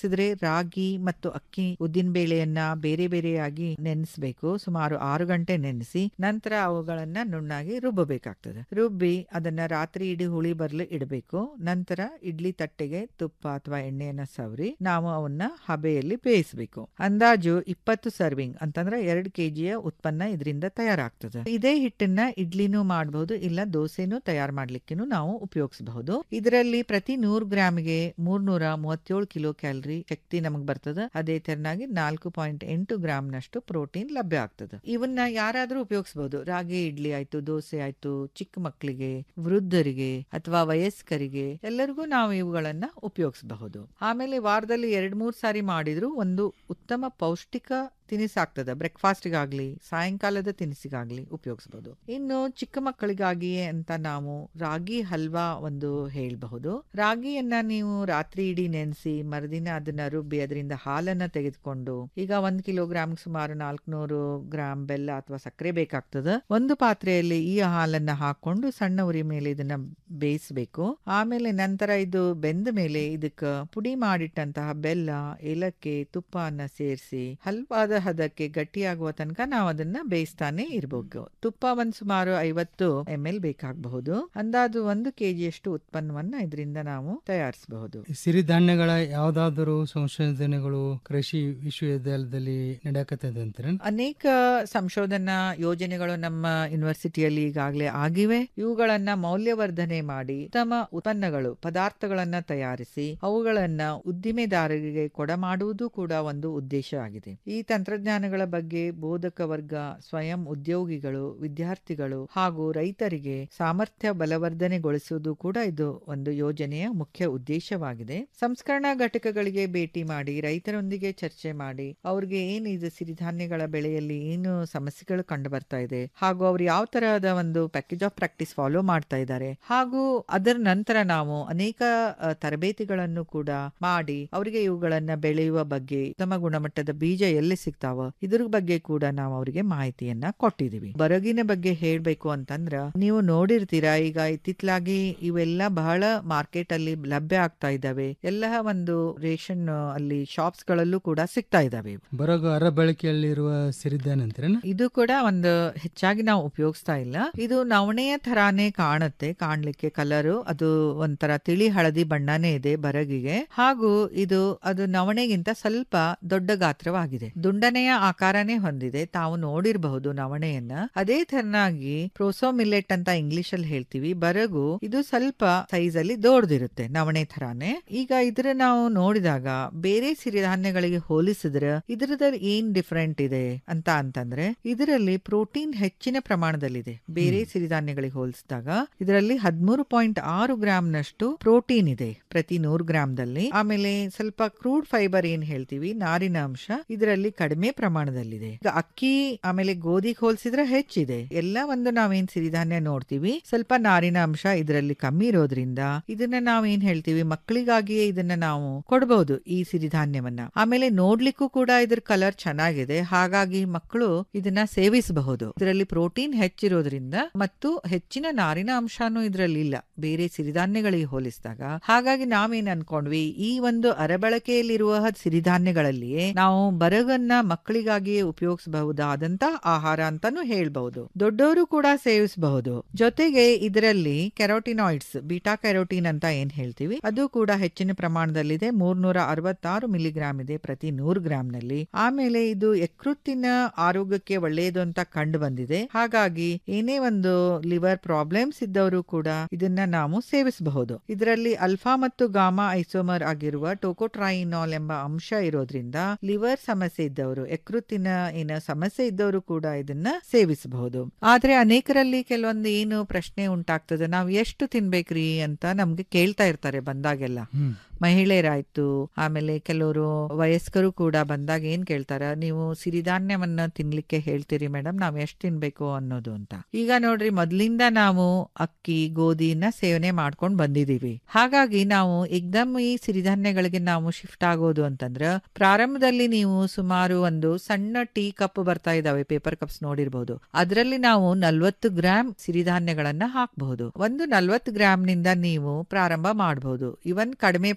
ಹೋಲಿಸಿದ್ರೆ ರಾಗಿ ಮತ್ತು ಅಕ್ಕಿ ಉದ್ದಿನ ಬೇಳೆಯನ್ನ ಬೇರೆ ಬೇರೆಯಾಗಿ ನೆನೆಸಬೇಕು ಸುಮಾರು ಆರು ಗಂಟೆ ನೆನೆಸಿ ನಂತರ ಅವುಗಳನ್ನ ನುಣ್ಣಾಗಿ ರುಬ್ಬಬೇಕಾಗ್ತದೆ ರುಬ್ಬಿ ಅದನ್ನ ರಾತ್ರಿ ಇಡೀ ಹುಳಿ ಬರ್ಲು ಇಡಬೇಕು ನಂತರ ಇಡ್ಲಿ ತಟ್ಟೆಗೆ ತುಪ್ಪ ಅಥವಾ ಎಣ್ಣೆಯನ್ನ ಸವರಿ ನಾವು ಅವನ್ನ ಹಬೆಯಲ್ಲಿ ಬೇಯಿಸಬೇಕು ಅಂದಾಜು ಇಪ್ಪತ್ತು ಸರ್ವಿಂಗ್ ಅಂತಂದ್ರೆ ಎರಡು ಕೆಜಿಯ ಉತ್ಪನ್ನ ಇದರಿಂದ ತಯಾರಾಗ್ತದೆ ಇದೇ ಹಿಟ್ಟನ್ನ ಇಡ್ಲಿನೂ ಮಾಡಬಹುದು ಇಲ್ಲ ದೋಸೆನೂ ತಯಾರು ಮಾಡ್ಲಿಕ್ಕೂ ನಾವು ಉಪಯೋಗಿಸಬಹುದು ಇದರಲ್ಲಿ ಪ್ರತಿ ನೂರು ಗ್ರಾಮ್ಗೆ ಮೂರ್ನೂರ ಮೂವತ್ತೇಳು ಕಿಲೋ ಕ್ಯಾಲರಿ ಶಕ್ತಿ ನಮಗ್ ಬರ್ತದೆ ಅದೇ ತೆರನಾಗಿ ನಾಲ್ಕು ಪಾಯಿಂಟ್ ಎಂಟು ಗ್ರಾಮ್ ನಷ್ಟು ಪ್ರೋಟೀನ್ ಲಭ್ಯ ಆಗ್ತದೆ ಇವನ್ನ ಯಾರಾದ್ರೂ ಉಪಯೋಗಿಸಬಹುದು ರಾಗಿ ಇಡ್ಲಿ ಆಯ್ತು ದೋಸೆ ಆಯ್ತು ಚಿಕ್ಕ ಮಕ್ಕಳಿಗೆ ವೃದ್ಧರಿಗೆ ಅಥವಾ ವಯಸ್ಕರಿಗೆ ಎಲ್ಲರಿಗೂ ನಾವು ಇವುಗಳನ್ನ ಉಪಯೋಗಿಸಬಹುದು ಆಮೇಲೆ ವಾರದಲ್ಲಿ ಎರಡ್ ಮೂರ್ ಸಾರಿ ಮಾಡಿದ್ರು ಒಂದು ಉತ್ತಮ ಪೌಷ್ಟಿಕ ತಿನಿಸಾಗ್ತದೆ ಬ್ರೇಕ್ಫಾಸ್ಟ್ಗಾಗ್ಲಿ ಸಾಯಂಕಾಲದ ತಿನಿಸಿಗಾಗ್ಲಿ ಉಪಯೋಗಿಸಬಹುದು ಇನ್ನು ಚಿಕ್ಕ ಮಕ್ಕಳಿಗಾಗಿಯೇ ಅಂತ ನಾವು ರಾಗಿ ಹಲ್ವಾ ಒಂದು ಹೇಳಬಹುದು ರಾಗಿಯನ್ನ ನೀವು ರಾತ್ರಿ ಇಡೀ ನೆನೆಸಿ ಮರುದಿನ ಅದನ್ನ ರುಬ್ಬಿ ಅದರಿಂದ ಹಾಲನ್ನ ತೆಗೆದುಕೊಂಡು ಈಗ ಒಂದ್ ಕಿಲೋಗ್ರಾಮ್ ಸುಮಾರು ನಾಲ್ಕುನೂರು ಗ್ರಾಮ್ ಬೆಲ್ಲ ಅಥವಾ ಸಕ್ಕರೆ ಬೇಕಾಗ್ತದೆ ಒಂದು ಪಾತ್ರೆಯಲ್ಲಿ ಈ ಹಾಲನ್ನ ಹಾಕೊಂಡು ಸಣ್ಣ ಉರಿ ಮೇಲೆ ಇದನ್ನ ಬೇಯಿಸಬೇಕು ಆಮೇಲೆ ನಂತರ ಇದು ಬೆಂದ ಮೇಲೆ ಇದಕ್ಕ ಪುಡಿ ಮಾಡಿಟ್ಟಂತಹ ಬೆಲ್ಲ ಏಲಕ್ಕಿ ತುಪ್ಪನ ಸೇರಿಸಿ ಹಲ್ವಾದ ಹದಕ್ಕೆ ಗಟ್ಟಿಯಾಗುವ ತನಕ ನಾವು ಅದನ್ನ ಬೇಯಿಸ್ತಾನೆ ಇರಬೇಕು ತುಪ್ಪ ಒಂದ್ ಸುಮಾರು ಐವತ್ತು ಎಂ ಎಲ್ ಬೇಕಾಗಬಹುದು ಅಂದಾಜು ಒಂದು ಕೆಜಿಯಷ್ಟು ಉತ್ಪನ್ನವನ್ನ ಇದರಿಂದ ನಾವು ತಯಾರಿಸಬಹುದು ಸಿರಿಧಾನ್ಯಗಳ ಯಾವ್ದಾದರೂ ಸಂಶೋಧನೆಗಳು ಕೃಷಿ ವಿಶ್ವವಿದ್ಯಾಲಯದಲ್ಲಿ ನಡೆಯಕತ್ತದೆ ಅಂತೀರ ಅನೇಕ ಸಂಶೋಧನಾ ಯೋಜನೆಗಳು ನಮ್ಮ ಯೂನಿವರ್ಸಿಟಿಯಲ್ಲಿ ಈಗಾಗಲೇ ಆಗಿವೆ ಇವುಗಳನ್ನ ಮೌಲ್ಯವರ್ಧನೆ ಮಾಡಿ ಉತ್ತಮ ಉತ್ಪನ್ನಗಳು ಪದಾರ್ಥಗಳನ್ನ ತಯಾರಿಸಿ ಅವುಗಳನ್ನ ಉದ್ದಿಮೆದಾರರಿಗೆ ಕೊಡಮಾಡುವುದು ಕೂಡ ಒಂದು ಉದ್ದೇಶ ಆಗಿದೆ ಈ ತಂತ್ರಜ್ಞಾನಗಳ ಬಗ್ಗೆ ಬೋಧಕ ವರ್ಗ ಸ್ವಯಂ ಉದ್ಯೋಗಿಗಳು ವಿದ್ಯಾರ್ಥಿಗಳು ಹಾಗೂ ರೈತರಿಗೆ ಸಾಮರ್ಥ್ಯ ಬಲವರ್ಧನೆಗೊಳಿಸುವುದು ಕೂಡ ಇದು ಒಂದು ಯೋಜನೆಯ ಮುಖ್ಯ ಉದ್ದೇಶವಾಗಿದೆ ಸಂಸ್ಕರಣಾ ಘಟಕಗಳಿಗೆ ಭೇಟಿ ಮಾಡಿ ರೈತರೊಂದಿಗೆ ಚರ್ಚೆ ಮಾಡಿ ಅವ್ರಿಗೆ ಏನು ಇದು ಸಿರಿಧಾನ್ಯಗಳ ಬೆಳೆಯಲ್ಲಿ ಏನು ಸಮಸ್ಯೆಗಳು ಕಂಡು ಬರ್ತಾ ಇದೆ ಹಾಗೂ ಅವ್ರು ಯಾವ ತರಹದ ಒಂದು ಪ್ಯಾಕೇಜ್ ಆಫ್ ಪ್ರಾಕ್ಟೀಸ್ ಫಾಲೋ ಮಾಡ್ತಾ ಇದ್ದಾರೆ ಹಾಗೂ ಅದರ ನಂತರ ನಾವು ಅನೇಕ ಅ, ತರಬೇತಿಗಳನ್ನು ಕೂಡ ಮಾಡಿ ಅವರಿಗೆ ಇವುಗಳನ್ನ ಬೆಳೆಯುವ ಬಗ್ಗೆ ಉತ್ತಮ ಗುಣಮಟ್ಟದ ಬೀಜ ಎಲ್ಲಿ ಸಿಗ್ತಾವ ಇದ್ರ ಬಗ್ಗೆ ಕೂಡ ನಾವು ಅವರಿಗೆ ಮಾಹಿತಿಯನ್ನ ಕೊಟ್ಟಿದೀವಿ ಬರಗಿನ ಬಗ್ಗೆ ಹೇಳ್ಬೇಕು ಅಂತಂದ್ರ ನೀವು ನೋಡಿರ್ತೀರಾ ಈಗ ಇತ್ತಿತ್ಲಾಗಿ ಇವೆಲ್ಲ ಬಹಳ ಮಾರ್ಕೆಟ್ ಅಲ್ಲಿ ಲಭ್ಯ ಆಗ್ತಾ ಇದ್ದಾವೆ ಎಲ್ಲ ಒಂದು ರೇಷನ್ ಅಲ್ಲಿ ಶಾಪ್ಸ್ ಗಳಲ್ಲೂ ಕೂಡ ಸಿಗ್ತಾ ಇದಾವೆ ಇವು. ಬರೋಗ ಅರ ಬಳಕೆಯಲ್ಲಿರುವ ಸಿರಿಧಾನ್ಯ ಅಂತೀರೇನ ಇದು ಕೂಡ ಒಂದು ಹೆಚ್ಚಾಗಿ ನಾವು ಉಪಯೋಗಿಸ್ತಾ ಇಲ್ಲ ಇದು ನವಣೆಯ ತರಾನೇ ಕಾಣುತ್ತೆ ಕಾಣ್ಲಿಕ್ಕೆ ಕಲರು ಅದು ಒಂಥರ ತಿಳಿ ಹಳದಿ ಬಣ್ಣನೇ ಇದೆ ಬರಗಿಗೆ ಹಾಗೂ ಇದು ಅದು ನವಣೆಗಿಂತ ಸ್ವಲ್ಪ ದೊಡ್ಡ ಗಾತ್ರವಾಗಿದೆ ದುಂಡನೆಯ ಆಕಾರನೇ ಹೊಂದಿದೆ ತಾವು ನೋಡಿರಬಹುದು ನವಣೆಯನ್ನ ಅದೇ ತರನಾಗಿ ಪ್ರೋಸೋ ಮಿಲೆಟ್ ಅಂತ ಇಂಗ್ಲಿಷ್ ಅಲ್ಲಿ ಹೇಳ್ತೀವಿ ಬರಗು ಇದು ಸ್ವಲ್ಪ ಸೈಜ್ ಅಲ್ಲಿ ದೊಡ್ಡದಿರುತ್ತೆ ನವಣೆ ತರಾನೇ ಈಗ ಇದ್ರ ನಾವು ನೋಡಿದಾಗ ಬೇರೆ ಸಿರಿಧಾನ್ಯಗಳಿಗೆ ಹೋಲಿಸಿದ್ರೆ ಇದ್ರದಲ್ಲಿ ಏನ್ ಡಿಫರೆಂಟ್ ಇದೆ ಅಂತ ಅಂತಂದ್ರೆ ಇದರಲ್ಲಿ ಪ್ರೋಟೀನ್ ಹೆಚ್ಚಿನ ಪ್ರಮಾಣದಲ್ಲಿದೆ ಬೇರೆ ಸಿರಿಧಾನ್ಯಗಳಿಗೆ ಹೋಲಿಸಿದಾಗ ಇದರಲ್ಲಿ ಹದಿಮೂರು ಪಾಯಿಂಟ್ ಆರು ಗ್ರಾಮ್ ನಷ್ಟು ಪ್ರೋಟೀನ್ ಇದೆ ಪ್ರತಿ ನೂರು ಗ್ರಾಮ್ದಲ್ಲಿ ಆಮೇಲೆ ಸ್ವಲ್ಪ ಕ್ರೂಡ್ ಫೈಬರ್ ಏನ್ ಹೇಳ್ತೀವಿ ನಾರಿನ ಅಂಶ ಇದರಲ್ಲಿ ಕಡಿಮೆ ಪ್ರಮಾಣದಲ್ಲಿದೆ ಈಗ ಅಕ್ಕಿ ಆಮೇಲೆ ಗೋಧಿಗೆ ಹೋಲಿಸಿದ್ರೆ ಹೆಚ್ಚಿದೆ ಎಲ್ಲ ಒಂದು ನಾವೇನ್ ಸಿರಿಧಾನ್ಯ ನೋಡ್ತೀವಿ ಸ್ವಲ್ಪ ನಾರಿನ ಅಂಶ ಇದರಲ್ಲಿ ಕಮ್ಮಿ ಇರೋದ್ರಿಂದ ಇದನ್ನ ನಾವೇನ್ ಹೇಳ್ತೀವಿ ಮಕ್ಕಳಿಗಾಗಿಯೇ ಇದನ್ನ ನಾವು ಕೊಡಬಹುದು ಈ ಸಿರಿಧಾನ್ಯವನ್ನ ಆಮೇಲೆ ನೋಡ್ಲಿಕ್ಕೂ ಕೂಡ ಇದ್ರ ಕಲರ್ ಚೆನ್ನಾಗಿದೆ ಹಾಗಾಗಿ ಮಕ್ಕಳು ಇದನ್ನ ಸೇವಿಸಬಹುದು ಇದರಲ್ಲಿ ಪ್ರೋಟೀನ್ ಹೆಚ್ಚಿರೋದ್ರಿಂದ ಮತ್ತು ಹೆಚ್ಚಿನ ನಾರಿನ ಅಂಶನೂ ಇದರಲ್ಲಿ ಇಲ್ಲ ಬೇರೆ ಸಿರಿಧಾನ್ಯಗಳಿಗೆ ಹೋಲಿಸಿದಾಗ ಹಾಗಾಗಿ ನಾವೇನ್ ಅನ್ಕೊಂಡ್ವಿ ಈ ಒಂದು ಅರಬಳಕೆಯಲ್ಲಿರುವ ಸಿರಿಧಾನ್ಯಗಳಲ್ಲಿಯೇ ನಾವು ಬರಗನ್ನ ಮಕ್ಕಳಿಗಾಗಿಯೇ ಉಪಯೋಗಿಸಬಹುದಾದಂತ ಆಹಾರ ಅಂತಾನು ಹೇಳ್ಬಹುದು ದೊಡ್ಡವರು ಕೂಡ ಸೇವಿಸಬಹುದು ಜೊತೆಗೆ ಇದರಲ್ಲಿ ಕೆರೋಟಿನಾಯ್ಡ್ಸ್ ಬೀಟಾ ಕೆರೋಟಿನ್ ಅಂತ ಏನ್ ಹೇಳ್ತೀವಿ ಅದು ಕೂಡ ಹೆಚ್ಚಿನ ಪ್ರಮಾಣದಲ್ಲಿದೆ ಮೂರ್ನೂರ ಅರವತ್ತಾರು ಮಿಲಿಗ್ರಾಮ್ ಇದೆ ಪ್ರತಿ ನೂರು ಗ್ರಾಮ್ ನಲ್ಲಿ ಆಮೇಲೆ ಇದು ಯಕೃತ್ತಿನ ಆರೋಗ್ಯಕ್ಕೆ ಒಳ್ಳೆಯದು ಅಂತ ಕಂಡು ಬಂದಿದೆ ಹಾಗಾಗಿ ಏನೇ ಒಂದು ಲಿವರ್ ಪ್ರಾಬ್ಲಮ್ಸ್ ಇದ್ದವರು ಕೂಡ ಇದನ್ನ ನಾವು ಸೇವಿಸಬಹುದು ಇದರಲ್ಲಿ ಅಲ್ಫಾ ಮತ್ತು ಗಾಮಾ ಐಸೋಮರ್ ಆಗಿರುವ ಟೋಕೋಟ್ರಾಯಿನಾಲ್ ಎಂಬ ಅಂಶ ಇರೋದ್ರಿಂದ ಲಿವರ್ ಸಮಸ್ಯೆ ಇದ್ದವರು ಯಕೃತ್ತಿನ ಏನ ಸಮಸ್ಯೆ ಇದ್ದವರು ಕೂಡ ಇದನ್ನ ಸೇವಿಸಬಹುದು ಆದ್ರೆ ಅನೇಕರಲ್ಲಿ ಕೆಲವೊಂದು ಏನು ಪ್ರಶ್ನೆ ಉಂಟಾಗ್ತದೆ ನಾವು ಎಷ್ಟು ತಿನ್ಬೇಕ್ರಿ ಅಂತ ನಮ್ಗೆ ಕೇಳ್ತಾ ಇರ್ತಾರೆ ಬಂದಾಗೆಲ್ಲ ಮಹಿಳೆಯರಾಯ್ತು ಆಮೇಲೆ ಕೆಲವರು ವಯಸ್ಕರು ಕೂಡ ಬಂದಾಗ ಏನ್ ಕೇಳ್ತಾರ ನೀವು ಸಿರಿಧಾನ್ಯವನ್ನ ತಿನ್ಲಿಕ್ಕೆ ಹೇಳ್ತೀರಿ ಮೇಡಮ್ ನಾವ್ ಎಷ್ಟ್ ತಿನ್ಬೇಕು ಅನ್ನೋದು ಅಂತ ಈಗ ನೋಡ್ರಿ ಮೊದ್ಲಿಂದ ನಾವು ಅಕ್ಕಿ ಗೋಧಿನ ಸೇವನೆ ಮಾಡ್ಕೊಂಡ್ ಬಂದಿದೀವಿ ಹಾಗಾಗಿ ನಾವು ಏಕ್ದಮ್ ಈ ಸಿರಿಧಾನ್ಯಗಳಿಗೆ ನಾವು ಶಿಫ್ಟ್ ಆಗೋದು ಅಂತಂದ್ರ ಪ್ರಾರಂಭದಲ್ಲಿ ನೀವು ಸುಮಾರು ಒಂದು ಸಣ್ಣ ಟೀ ಕಪ್ ಬರ್ತಾ ಇದಾವೆ ಪೇಪರ್ ಕಪ್ಸ್ ನೋಡಿರ್ಬಹುದು ಅದರಲ್ಲಿ ನಾವು ನಲ್ವತ್ತು ಗ್ರಾಮ್ ಸಿರಿಧಾನ್ಯಗಳನ್ನ ಹಾಕಬಹುದು ಒಂದು ನಲ್ವತ್ತು ಗ್ರಾಮ್ ನಿಂದ ನೀವು ಪ್ರಾರಂಭ ಮಾಡಬಹುದು ಇವನ್ ಕಡಿಮೆ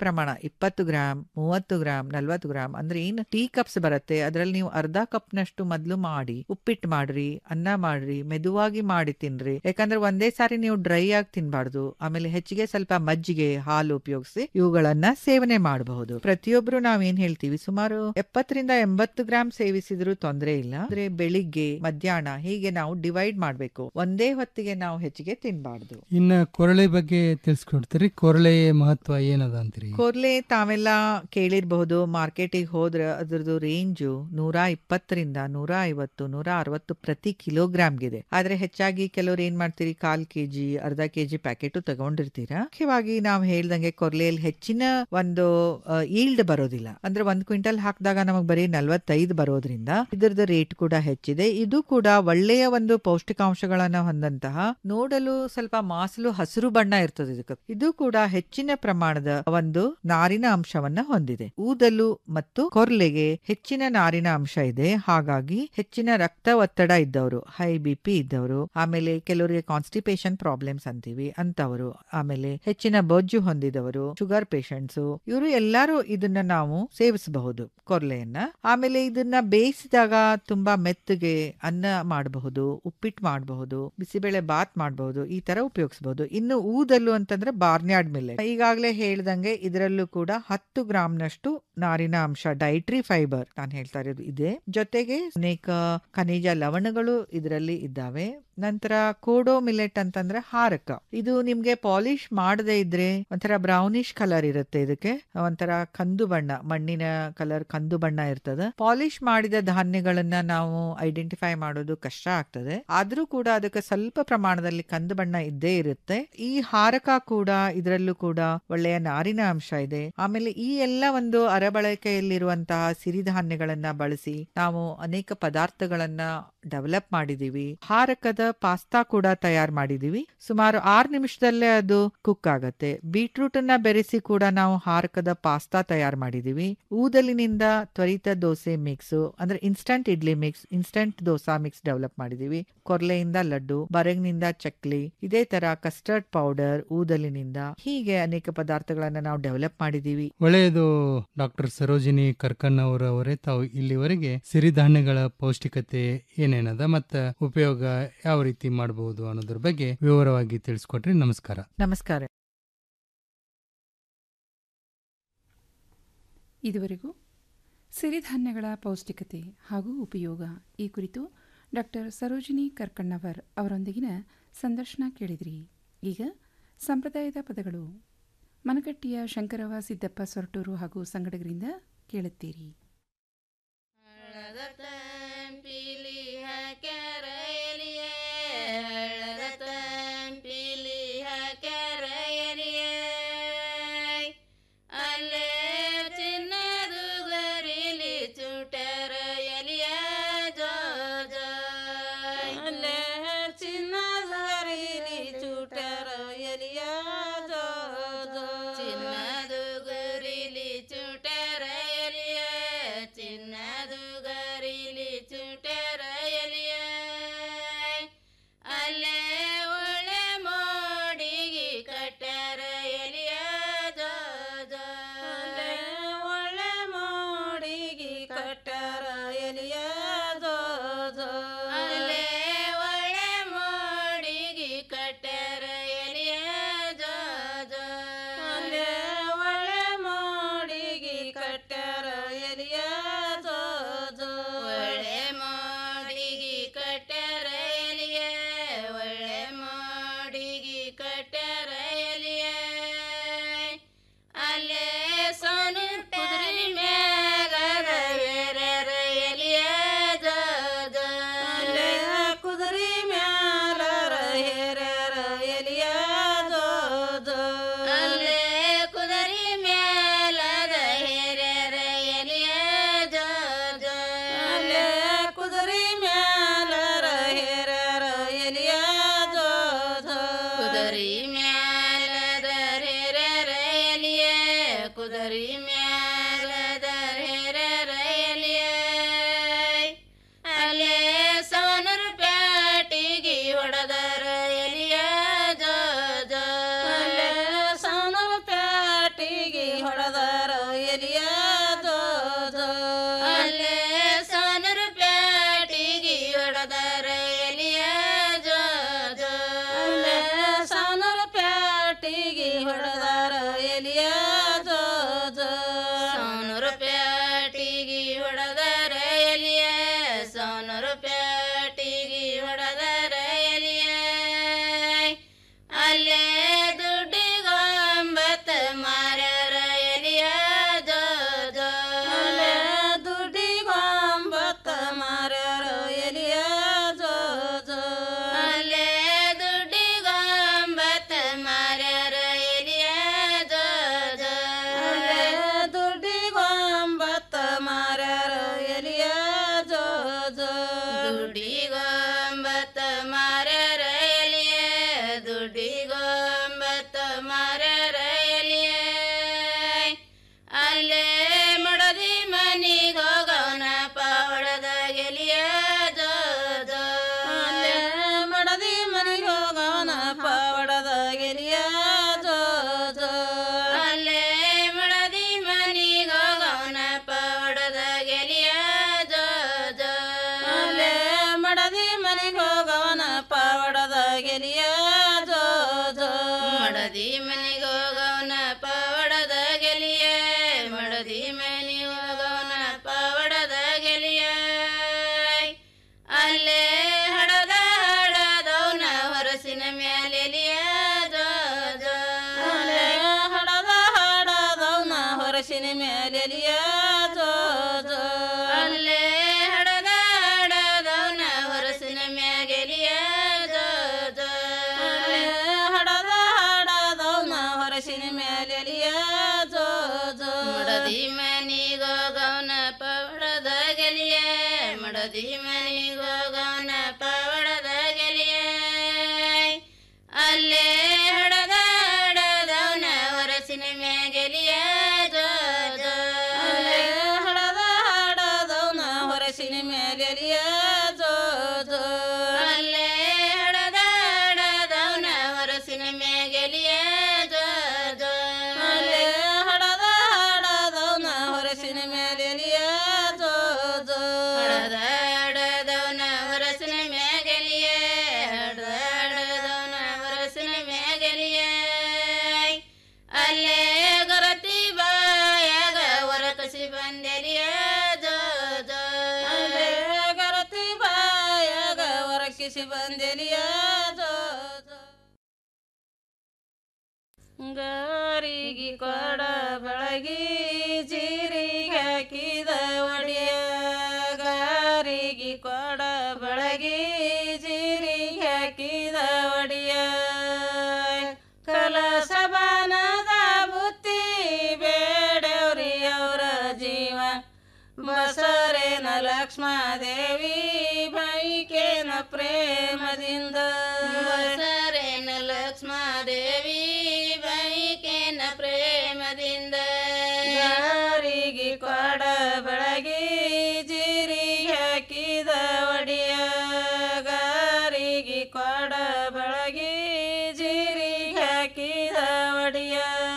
ಪ್ರಮಾಣ ಇಪ್ಪತ್ತು ಗ್ರಾಮ್ ಮೂವತ್ತು ಗ್ರಾಮ್ ನಲ್ವತ್ತು ಗ್ರಾಮ್ ಅಂದ್ರೆ ಏನು ಟೀ ಕಪ್ಸ್ ಬರುತ್ತೆ ಅದ್ರಲ್ಲಿ ನೀವು ಅರ್ಧ ಕಪ್ ನಷ್ಟು ಮೊದ್ಲು ಮಾಡಿ ಉಪ್ಪಿಟ್ಟು ಮಾಡ್ರಿ ಅನ್ನ ಮಾಡ್ರಿ ಮೆದುವಾಗಿ ಮಾಡಿ ತಿನ್ರಿ ಯಾಕಂದ್ರೆ ಒಂದೇ ಸಾರಿ ನೀವು ಡ್ರೈ ಆಗಿ ತಿನ್ಬಾರ್ದು ಆಮೇಲೆ ಹೆಚ್ಚಿಗೆ ಸ್ವಲ್ಪ ಮಜ್ಜಿಗೆ ಹಾಲು ಉಪಯೋಗಿಸಿ ಇವುಗಳನ್ನ ಸೇವನೆ ಮಾಡಬಹುದು ಪ್ರತಿಯೊಬ್ರು ನಾವೇನ್ ಹೇಳ್ತೀವಿ ಸುಮಾರು ಎಪ್ಪತ್ತರಿಂದ ಎಂಬತ್ತು ಗ್ರಾಮ್ ಸೇವಿಸಿದ್ರು ತೊಂದರೆ ಇಲ್ಲ ಅಂದ್ರೆ ಬೆಳಿಗ್ಗೆ ಮಧ್ಯಾಹ್ನ ಹೀಗೆ ನಾವು ಡಿವೈಡ್ ಮಾಡ್ಬೇಕು ಒಂದೇ ಹೊತ್ತಿಗೆ ನಾವು ಹೆಚ್ಚಿಗೆ ತಿನ್ಬಾರ್ದು ಇನ್ನ ಕೊರಳೆ ಬಗ್ಗೆ ತಿಳಿಸ್ಕೊಡ್ತೀರಿ ಕೊರಳೆ ಮಹತ್ವ ಏನದ ಅಂತೀರಿ ಕೊರ್ಲೆ ತಾವೆಲ್ಲ ಕೇಳಿರಬಹುದು ಮಾರ್ಕೆಟಿಗೆ ಹೋದ್ರೆ ಅದ್ರದ್ದು ರೇಂಜು ನೂರ ಇಪ್ಪತ್ತರಿಂದ ನೂರ ಐವತ್ತು ನೂರ ಅರವತ್ತು ಪ್ರತಿ ಕಿಲೋಗ್ರಾಮ್ಗಿದೆ ಆದ್ರೆ ಹೆಚ್ಚಾಗಿ ಕೆಲವ್ರು ಏನ್ ಮಾಡ್ತೀರಿ ಕಾಲ್ ಕೆಜಿ ಅರ್ಧ ಕೆಜಿ ಪ್ಯಾಕೆಟ್ ತಗೊಂಡಿರ್ತೀರಾ ಮುಖ್ಯವಾಗಿ ನಾವು ಹೇಳ್ದಂಗೆ ಕೊರ್ಲೆಯಲ್ಲಿ ಹೆಚ್ಚಿನ ಒಂದು ಈಲ್ಡ್ ಬರೋದಿಲ್ಲ ಅಂದ್ರೆ ಒಂದ್ ಕ್ವಿಂಟಲ್ ಹಾಕಿದಾಗ ನಮಗ್ ಬರೀ ನಲ್ವತ್ತೈದು ಬರೋದ್ರಿಂದ ಇದ್ರದ್ದು ರೇಟ್ ಕೂಡ ಹೆಚ್ಚಿದೆ ಇದು ಕೂಡ ಒಳ್ಳೆಯ ಒಂದು ಪೌಷ್ಟಿಕಾಂಶಗಳನ್ನ ಹೊಂದಂತಹ ನೋಡಲು ಸ್ವಲ್ಪ ಮಾಸಲು ಹಸಿರು ಬಣ್ಣ ಇರ್ತದೆ ಇದಕ್ಕೆ ಇದು ಕೂಡ ಹೆಚ್ಚಿನ ಪ್ರಮಾಣದ ಒಂದು ನಾರಿನ ಅಂಶವನ್ನ ಹೊಂದಿದೆ ಊದಲು ಮತ್ತು ಕೊರ್ಲೆಗೆ ಹೆಚ್ಚಿನ ನಾರಿನ ಅಂಶ ಇದೆ ಹಾಗಾಗಿ ಹೆಚ್ಚಿನ ರಕ್ತ ಒತ್ತಡ ಇದ್ದವರು ಹೈ ಬಿ ಪಿ ಇದ್ದವರು ಆಮೇಲೆ ಕೆಲವರಿಗೆ ಕಾನ್ಸ್ಟಿಪೇಷನ್ ಪ್ರಾಬ್ಲಮ್ಸ್ ಅಂತೀವಿ ಅಂತವರು ಆಮೇಲೆ ಹೆಚ್ಚಿನ ಬೊಜ್ಜು ಹೊಂದಿದವರು ಶುಗರ್ ಪೇಷಂಟ್ಸ್ ಇವರು ಎಲ್ಲರೂ ಇದನ್ನ ನಾವು ಸೇವಿಸಬಹುದು ಕೊರ್ಲೆಯನ್ನ ಆಮೇಲೆ ಇದನ್ನ ಬೇಯಿಸಿದಾಗ ತುಂಬಾ ಮೆತ್ತಗೆ ಅನ್ನ ಮಾಡಬಹುದು ಉಪ್ಪಿಟ್ಟು ಮಾಡಬಹುದು ಬಿಸಿಬೇಳೆ ಬಾತ್ ಮಾಡಬಹುದು ಈ ತರ ಉಪಯೋಗಿಸಬಹುದು ಇನ್ನು ಊದಲು ಅಂತಂದ್ರೆ ಬಾರ್ನ್ಯಾರ್ಡ್ ಮಿಲ್ಲೆ ಈಗಾಗಲೇ ಹೇಳ್ದಂಗೆ ಇದರಲ್ಲೂ ಕೂಡ ಹತ್ತು ಗ್ರಾಮ್ನಷ್ಟು ನಾರಿನ ಅಂಶ ಡೈಟ್ರಿ ಫೈಬರ್ ನಾನು ಹೇಳ್ತಾ ಇರೋದು ಇದೆ ಜೊತೆಗೆ ಅನೇಕ ಖನಿಜ ಲವಣಗಳು ಇದರಲ್ಲಿ ಇದ್ದಾವೆ ನಂತರ ಕೋಡೋ ಮಿಲೆಟ್ ಅಂತಂದ್ರೆ ಹಾರಕ ಇದು ನಿಮ್ಗೆ ಪಾಲಿಶ್ ಮಾಡದೇ ಇದ್ರೆ ಒಂಥರ ಬ್ರೌನಿಶ್ ಕಲರ್ ಇರುತ್ತೆ ಇದಕ್ಕೆ ಒಂಥರ ಕಂದು ಬಣ್ಣ ಮಣ್ಣಿನ ಕಲರ್ ಕಂದು ಬಣ್ಣ ಇರ್ತದೆ ಪಾಲಿಶ್ ಮಾಡಿದ ಧಾನ್ಯಗಳನ್ನ ನಾವು ಐಡೆಂಟಿಫೈ ಮಾಡೋದು ಕಷ್ಟ ಆಗ್ತದೆ ಆದ್ರೂ ಕೂಡ ಅದಕ್ಕೆ ಸ್ವಲ್ಪ ಪ್ರಮಾಣದಲ್ಲಿ ಕಂದು ಬಣ್ಣ ಇದ್ದೇ ಇರುತ್ತೆ ಈ ಹಾರಕ ಕೂಡ ಇದರಲ್ಲೂ ಕೂಡ ಒಳ್ಳೆಯ ನಾರಿನ ಅಂಶ ಇದೆ ಆಮೇಲೆ ಈ ಎಲ್ಲ ಒಂದು ಅರಬಳಕೆಯಲ್ಲಿರುವಂತಹ ಸಿರಿಧಾನ್ಯಗಳನ್ನ ಬಳಸಿ ನಾವು ಅನೇಕ ಪದಾರ್ಥಗಳನ್ನ ಡೆವಲಪ್ ಮಾಡಿದೀವಿ ಹಾರಕದ ಪಾಸ್ತಾ ಕೂಡ ತಯಾರು ಮಾಡಿದೀವಿ ಸುಮಾರು ಆರು ನಿಮಿಷದಲ್ಲೇ ಅದು ಕುಕ್ ಆಗತ್ತೆ ಬೀಟ್ರೂಟ್ ಅನ್ನ ಬೆರೆಸಿ ಕೂಡ ನಾವು ಹಾರಕದ ಪಾಸ್ತಾ ತಯಾರು ಮಾಡಿದೀವಿ ಊದಲಿನಿಂದ ತ್ವರಿತ ದೋಸೆ ಮಿಕ್ಸ್ ಅಂದ್ರೆ instant idli mix instant dosa mix develop ಮಾಡಿದೀವಿ ಕೊರ್ಲೆಯಿಂದ ಲಡ್ಡು ಬರಗ್ನಿಂದ ಚಕ್ಲಿ ಇದೇ ತರ ಕಸ್ಟರ್ಡ್ ಪೌಡರ್ ಊದಲಿನಿಂದ ಹೀಗೆ ಅನೇಕ ಪದಾರ್ಥಗಳನ್ನ ನಾವು ಡೆವಲಪ್ ಮಾಡಿದೀವಿ ಒಳ್ಳೆಯದು ಡಾಕ್ಟರ್ ಸರೋಜಿನಿ ಕರ್ಕನ್ನವರವರೇ ತಾವು ಇಲ್ಲಿವರೆಗೆ ಸಿರಿಧಾನ್ಯಗಳ ಪೌಷ್ಟಿಕತೆ ಏನೇನದ ಮತ್ತ ಉಪಯೋಗ ಯಾವ ರೀತಿ ಮಾಡಬಹುದು ಅನ್ನೋದ್ರ ಬಗ್ಗೆ ವಿವರವಾಗಿ ತಿಳಿಸ್ಕೊಟ್ರಿ ನಮಸ್ಕಾರ ನಮಸ್ಕಾರ ಇದುವರೆಗೂ ಸಿರಿಧಾನ್ಯಗಳ ಪೌಷ್ಟಿಕತೆ ಹಾಗೂ ಉಪಯೋಗ ಈ ಕುರಿತು ಡಾಕ್ಟರ್ ಸರೋಜಿನಿ ಕರ್ಕಣ್ಣವರ್ ಅವರೊಂದಿಗಿನ ಸಂದರ್ಶನ ಕೇಳಿದ್ರಿ ಈಗ ಸಂಪ್ರದಾಯದ ಪದಗಳು ಮನಕಟ್ಟಿಯ ಶಂಕರವ ಸಿದ್ದಪ್ಪ ಸೊರಟೂರು ಹಾಗೂ ಸಂಗಡಗರಿಂದ ಕೇಳುತ್ತೀರಿ ಅಲ್ಲೇ ಚಿನ್ನದು ಗರಿಲಿ ಚುಟರ ಎಲಿಯ ಜೋ ಜೋಯ್ ಅಲ್ಲೇ ಚಿನ್ನದ ಗರಿಲಿ ಚುಟರ ಎಲಿಯ ಜೋ ಜೋ ಚಿನ್ನದು ಗರಿಲಿ ಚುಟರ ಎಲಿಯ ದುಡ್ಡಿಗೊಂಬತ್ತ ಮಾರ್ಯಾರ ಎಲಿಯ ದುಡ್ಡಿಗೊಂಬತ್ತ ಮಾರ್ಯಾರ ಎಲಿಯ ಅಲ್ಲೇ ಮಡದಿ ಮನಿಗ್ ಹೋಗೋಣ ಪಾವಡದ ಗೆಲಿಯ ಜೋ ಜೋ ಅಲ್ಲೇ ಮಡದಿ ಮನಿಗ್ ಹೋಗೋಣ ಪಾವಡದ ಗೆಲಿಯ ಜೋ ಜೋ ಅಲ್ಲೇ ಮಡದಿ ಮನಿಗ್ ಹೋಗೋಣ ಪಾವಡದ ಗೆಲಿಯ ಜೋ ಜೋ ಅಲ್ಲೇ ಮಡದಿ ಮನಿಗ್ ಹೋಗೋಣ ಪಾವಡದ ಗೆಲಿಯ ಜೋ ಜೋ ಮಡದಿ ಮನಿಗ್ ಹೋಗೋಣ ಪಾವಡದ ಗೆಲಿಯ ಮಡದಿ ಮನಿಗ್ ಹೋಗೋಣ ಪಾವಡದ ಗೆಲಿಯ ಅಲ್ಲೇ ಹಡದ ಹಡದವನ ಹೊರಸಿನ ಮ್ಯಾಲೆಲಿಯ ಜೋ ಜೋ ಅಲ್ಲೇ ಹಡದ ಹಡದವನ ಹೊರಸಿನ ಮ್ಯಾಲೆಲಿಯ ಜೋ ಜೋ ಅಲ್ಲೇ ಹಡದ ಹಡದವನ ಹೊರಸಿನ ಮ್ಯಾಗೆಲಿಯ ಜೋ ಜೋ ಅಲ್ಲೇ ಹಡದ ಹಡದವನ ಹೊರಸಿನ ಮ್ಯಾಲೆಲಿಯ ಜೋ ಜೋ ಮಡದಿ ಮನಿಗೋಗವನ ಪವಡದ ಗೆಲಿಯ ಮಡದಿ ಮನಿಗೋಗವನ ಪವಡದ ಗೆಲಿಯ ಅಲ್ಲೇ ಹಡದ ಹಡದವನ ಹೊರಸಿನ ಮ್ಯಾಗೆಲಿಯ ಜೋ ಜೋ ಅಲ್ಲೇ ಹಡದ ಹಡದವನ ಹೊರಸಿನ ಮ್ಯಾಗೆಲಿಯ ಜೋ ಜೋ ಅಲ್ಲೇ ಹಡದ ಹಡದವನ ಹೊರಸಿನ ಮ್ಯಾಗೆಲಿಯ ಜೋ ಜೋ ಅಲ್ಲೇ ಹಡದ ಹಡದವನ ಹೊರಸಿನ ಮ್ಯಾಲೆಲಿಯ ಜೋ ಜೋ ಹಡದ ಹಡದವನ ಹೊರಸಿನ ಮ್ಯಾಗೆಲಿಯ ಹಡದ ಹಡದವನ ಹೊರಸಿನ ಮ್ಯಾಗೆಲಿಯ ಅಲ್ಲೇ ಗೊರತಿ ಬಾಯಾಗ ಹೊರಕಸಿ ಬಂದೆಲಿಯ ಜೋ ಜೋ ಅಲ್ಲೇ ಗೊರತಿ ಬಾಯಾಗ ಹೊರಕಿಸಿ ಬಂದೆಲಿಯ ಜೋ ಜೋ ಗಾರಿಗೆ ಕೊಡ ಬಳಗಿ ಜೀರಿಗೆ ಹಾಕಿದ ಒಡೆಯ ಗಾರಿಗೆ ಕೊಡ ಬಳಗಿ ಜೀರಿಗೆ ಹಾಕಿದ ಒಡೆಯ ಕಲಸಬನದ ಬುತ್ತಿ ಬೇಡವ್ರಿ ಅವರ ಜೀವ ಬಸರೇನ ಲಕ್ಷ್ಮಾದೇವಿ ಬೈಕೇನ ಪ್ರೇಮದಿಂದ ಬಸರೇನ ಲಕ್ಷ್ಮಾದೇವಿ ಬೈಕೇನ ಪ್ರೇಮದಿಂದ ಗಾರಿಗೆ ಕೊಡ ಬೆಳಗಿ ಜೀರಿಗೆ ಹಾಕಿದ ಒಡಿಯ ಗಾರಿಗೆ ಕೊಡ ಬೆಳಗಿ ಜೀರಿಗೆ ಹಾಕಿದ ಒಡಿಯ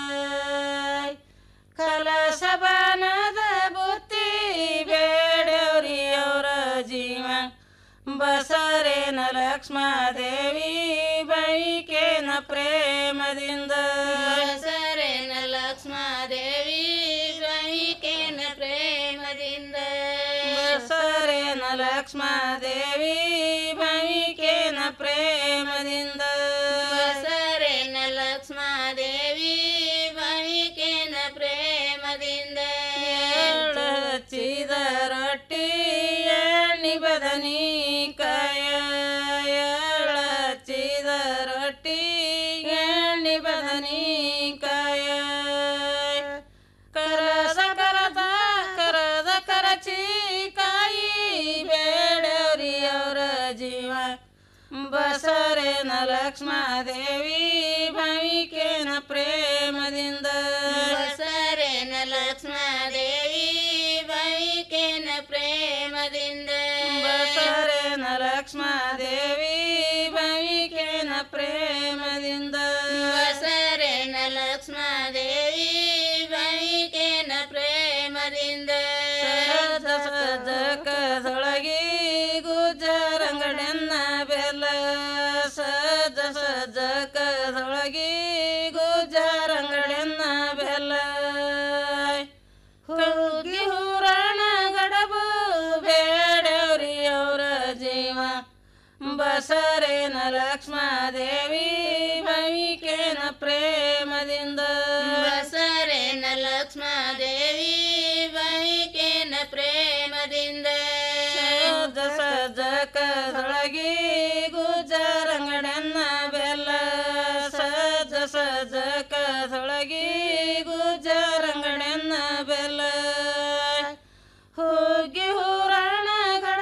ಕಲಸಬನದ ಬುತ್ತಿ ಬೇಡವ್ರಿ ಅವರ ಜೀವ ಬಸರೇನ ಲಕ್ಷ್ಮಾದೇವಿ ಬೈಕೇನ ಪ್ರೇಮದಿಂದ ಬಸರೇನ ಲಕ್ಷ್ಮಾದೇವಿ ಬೈಕೇನ ಪ್ರೇಮದಿಂದ ಬಸರೇನ ಲಕ್ಷ್ಮಾದೇವಿ ಬೈಕೇನ ಪ್ರೇಮದಿಂದ ಬಸರೇನ ಲಕ್ಷ್ಮಾದೇವಿ ಬೈಕೇನ ಪ್ರೇಮದಿಂದ ಎಳ್ಳು ಹಚ್ಚಿದ ರೊಟ್ಟಿ ಎಣ್ಣಿ ಬದನಿ ಕಾಯ ಎಳ್ಳು ಹಚ್ಚಿದ ರೊಟ್ಟಿ ಎಣ್ಣಿ ಬದನಿ ಕಾಯ ಕರದ ಕರದ ಕರದ ಕರಚಿ ಕಾಯಿ ಬೇಡವ್ರಿ ಅವರ ಜೀವ ಬಸರೇನ ಲಕ್ಷ್ಮಾದೇವಿ ಭವಿಕೇನ ಪ್ರೇಮದಿಂದ ಬಸರೇನ ಲಕ್ಷ್ಮಾದೇವಿ ಭವಿಕೇನ ಪ್ರೇಮದಿಂದ ಬಸರೇನ ಲಕ್ಷ್ಮಾದೇವಿ ಭವಿಕೇನ ಪ್ರೇಮದಿಂದ ಬಸರೇನ ಲಕ್ಷ್ಮಾದೇವಿ ಭವಿಕೇನ ಪ್ರೇಮದಿಂದ ಸದ ಸದಕದೊಳಗಿ ಗುಜರಂಗಡೆನ್ನ ಬೆಲ್ಲ ಸದ ಸದಕದೊಳಗಿ ಗುಜರಂಗಡೆನ್ನ ಬೆಲ್ಲ ಹುಗ್ಗಿ ಹೂರಣ ಗಡಬು ಬೇಡವ್ರಿ ಅವರ ಜೀವ ಬಸರೇನ ಲಕ್ಷ್ಮಾದೇವಿ ಭವಿಕೇನ ಪ್ರೇಮದಿಂದ ಬಸರೇನ ಲಕ್ಷ್ಮಾದೇವಿ ಭವಿಕೇನ ಪ್ರೇಮದಿಂದ ಸದ ಸದಕದೊಳಗಿ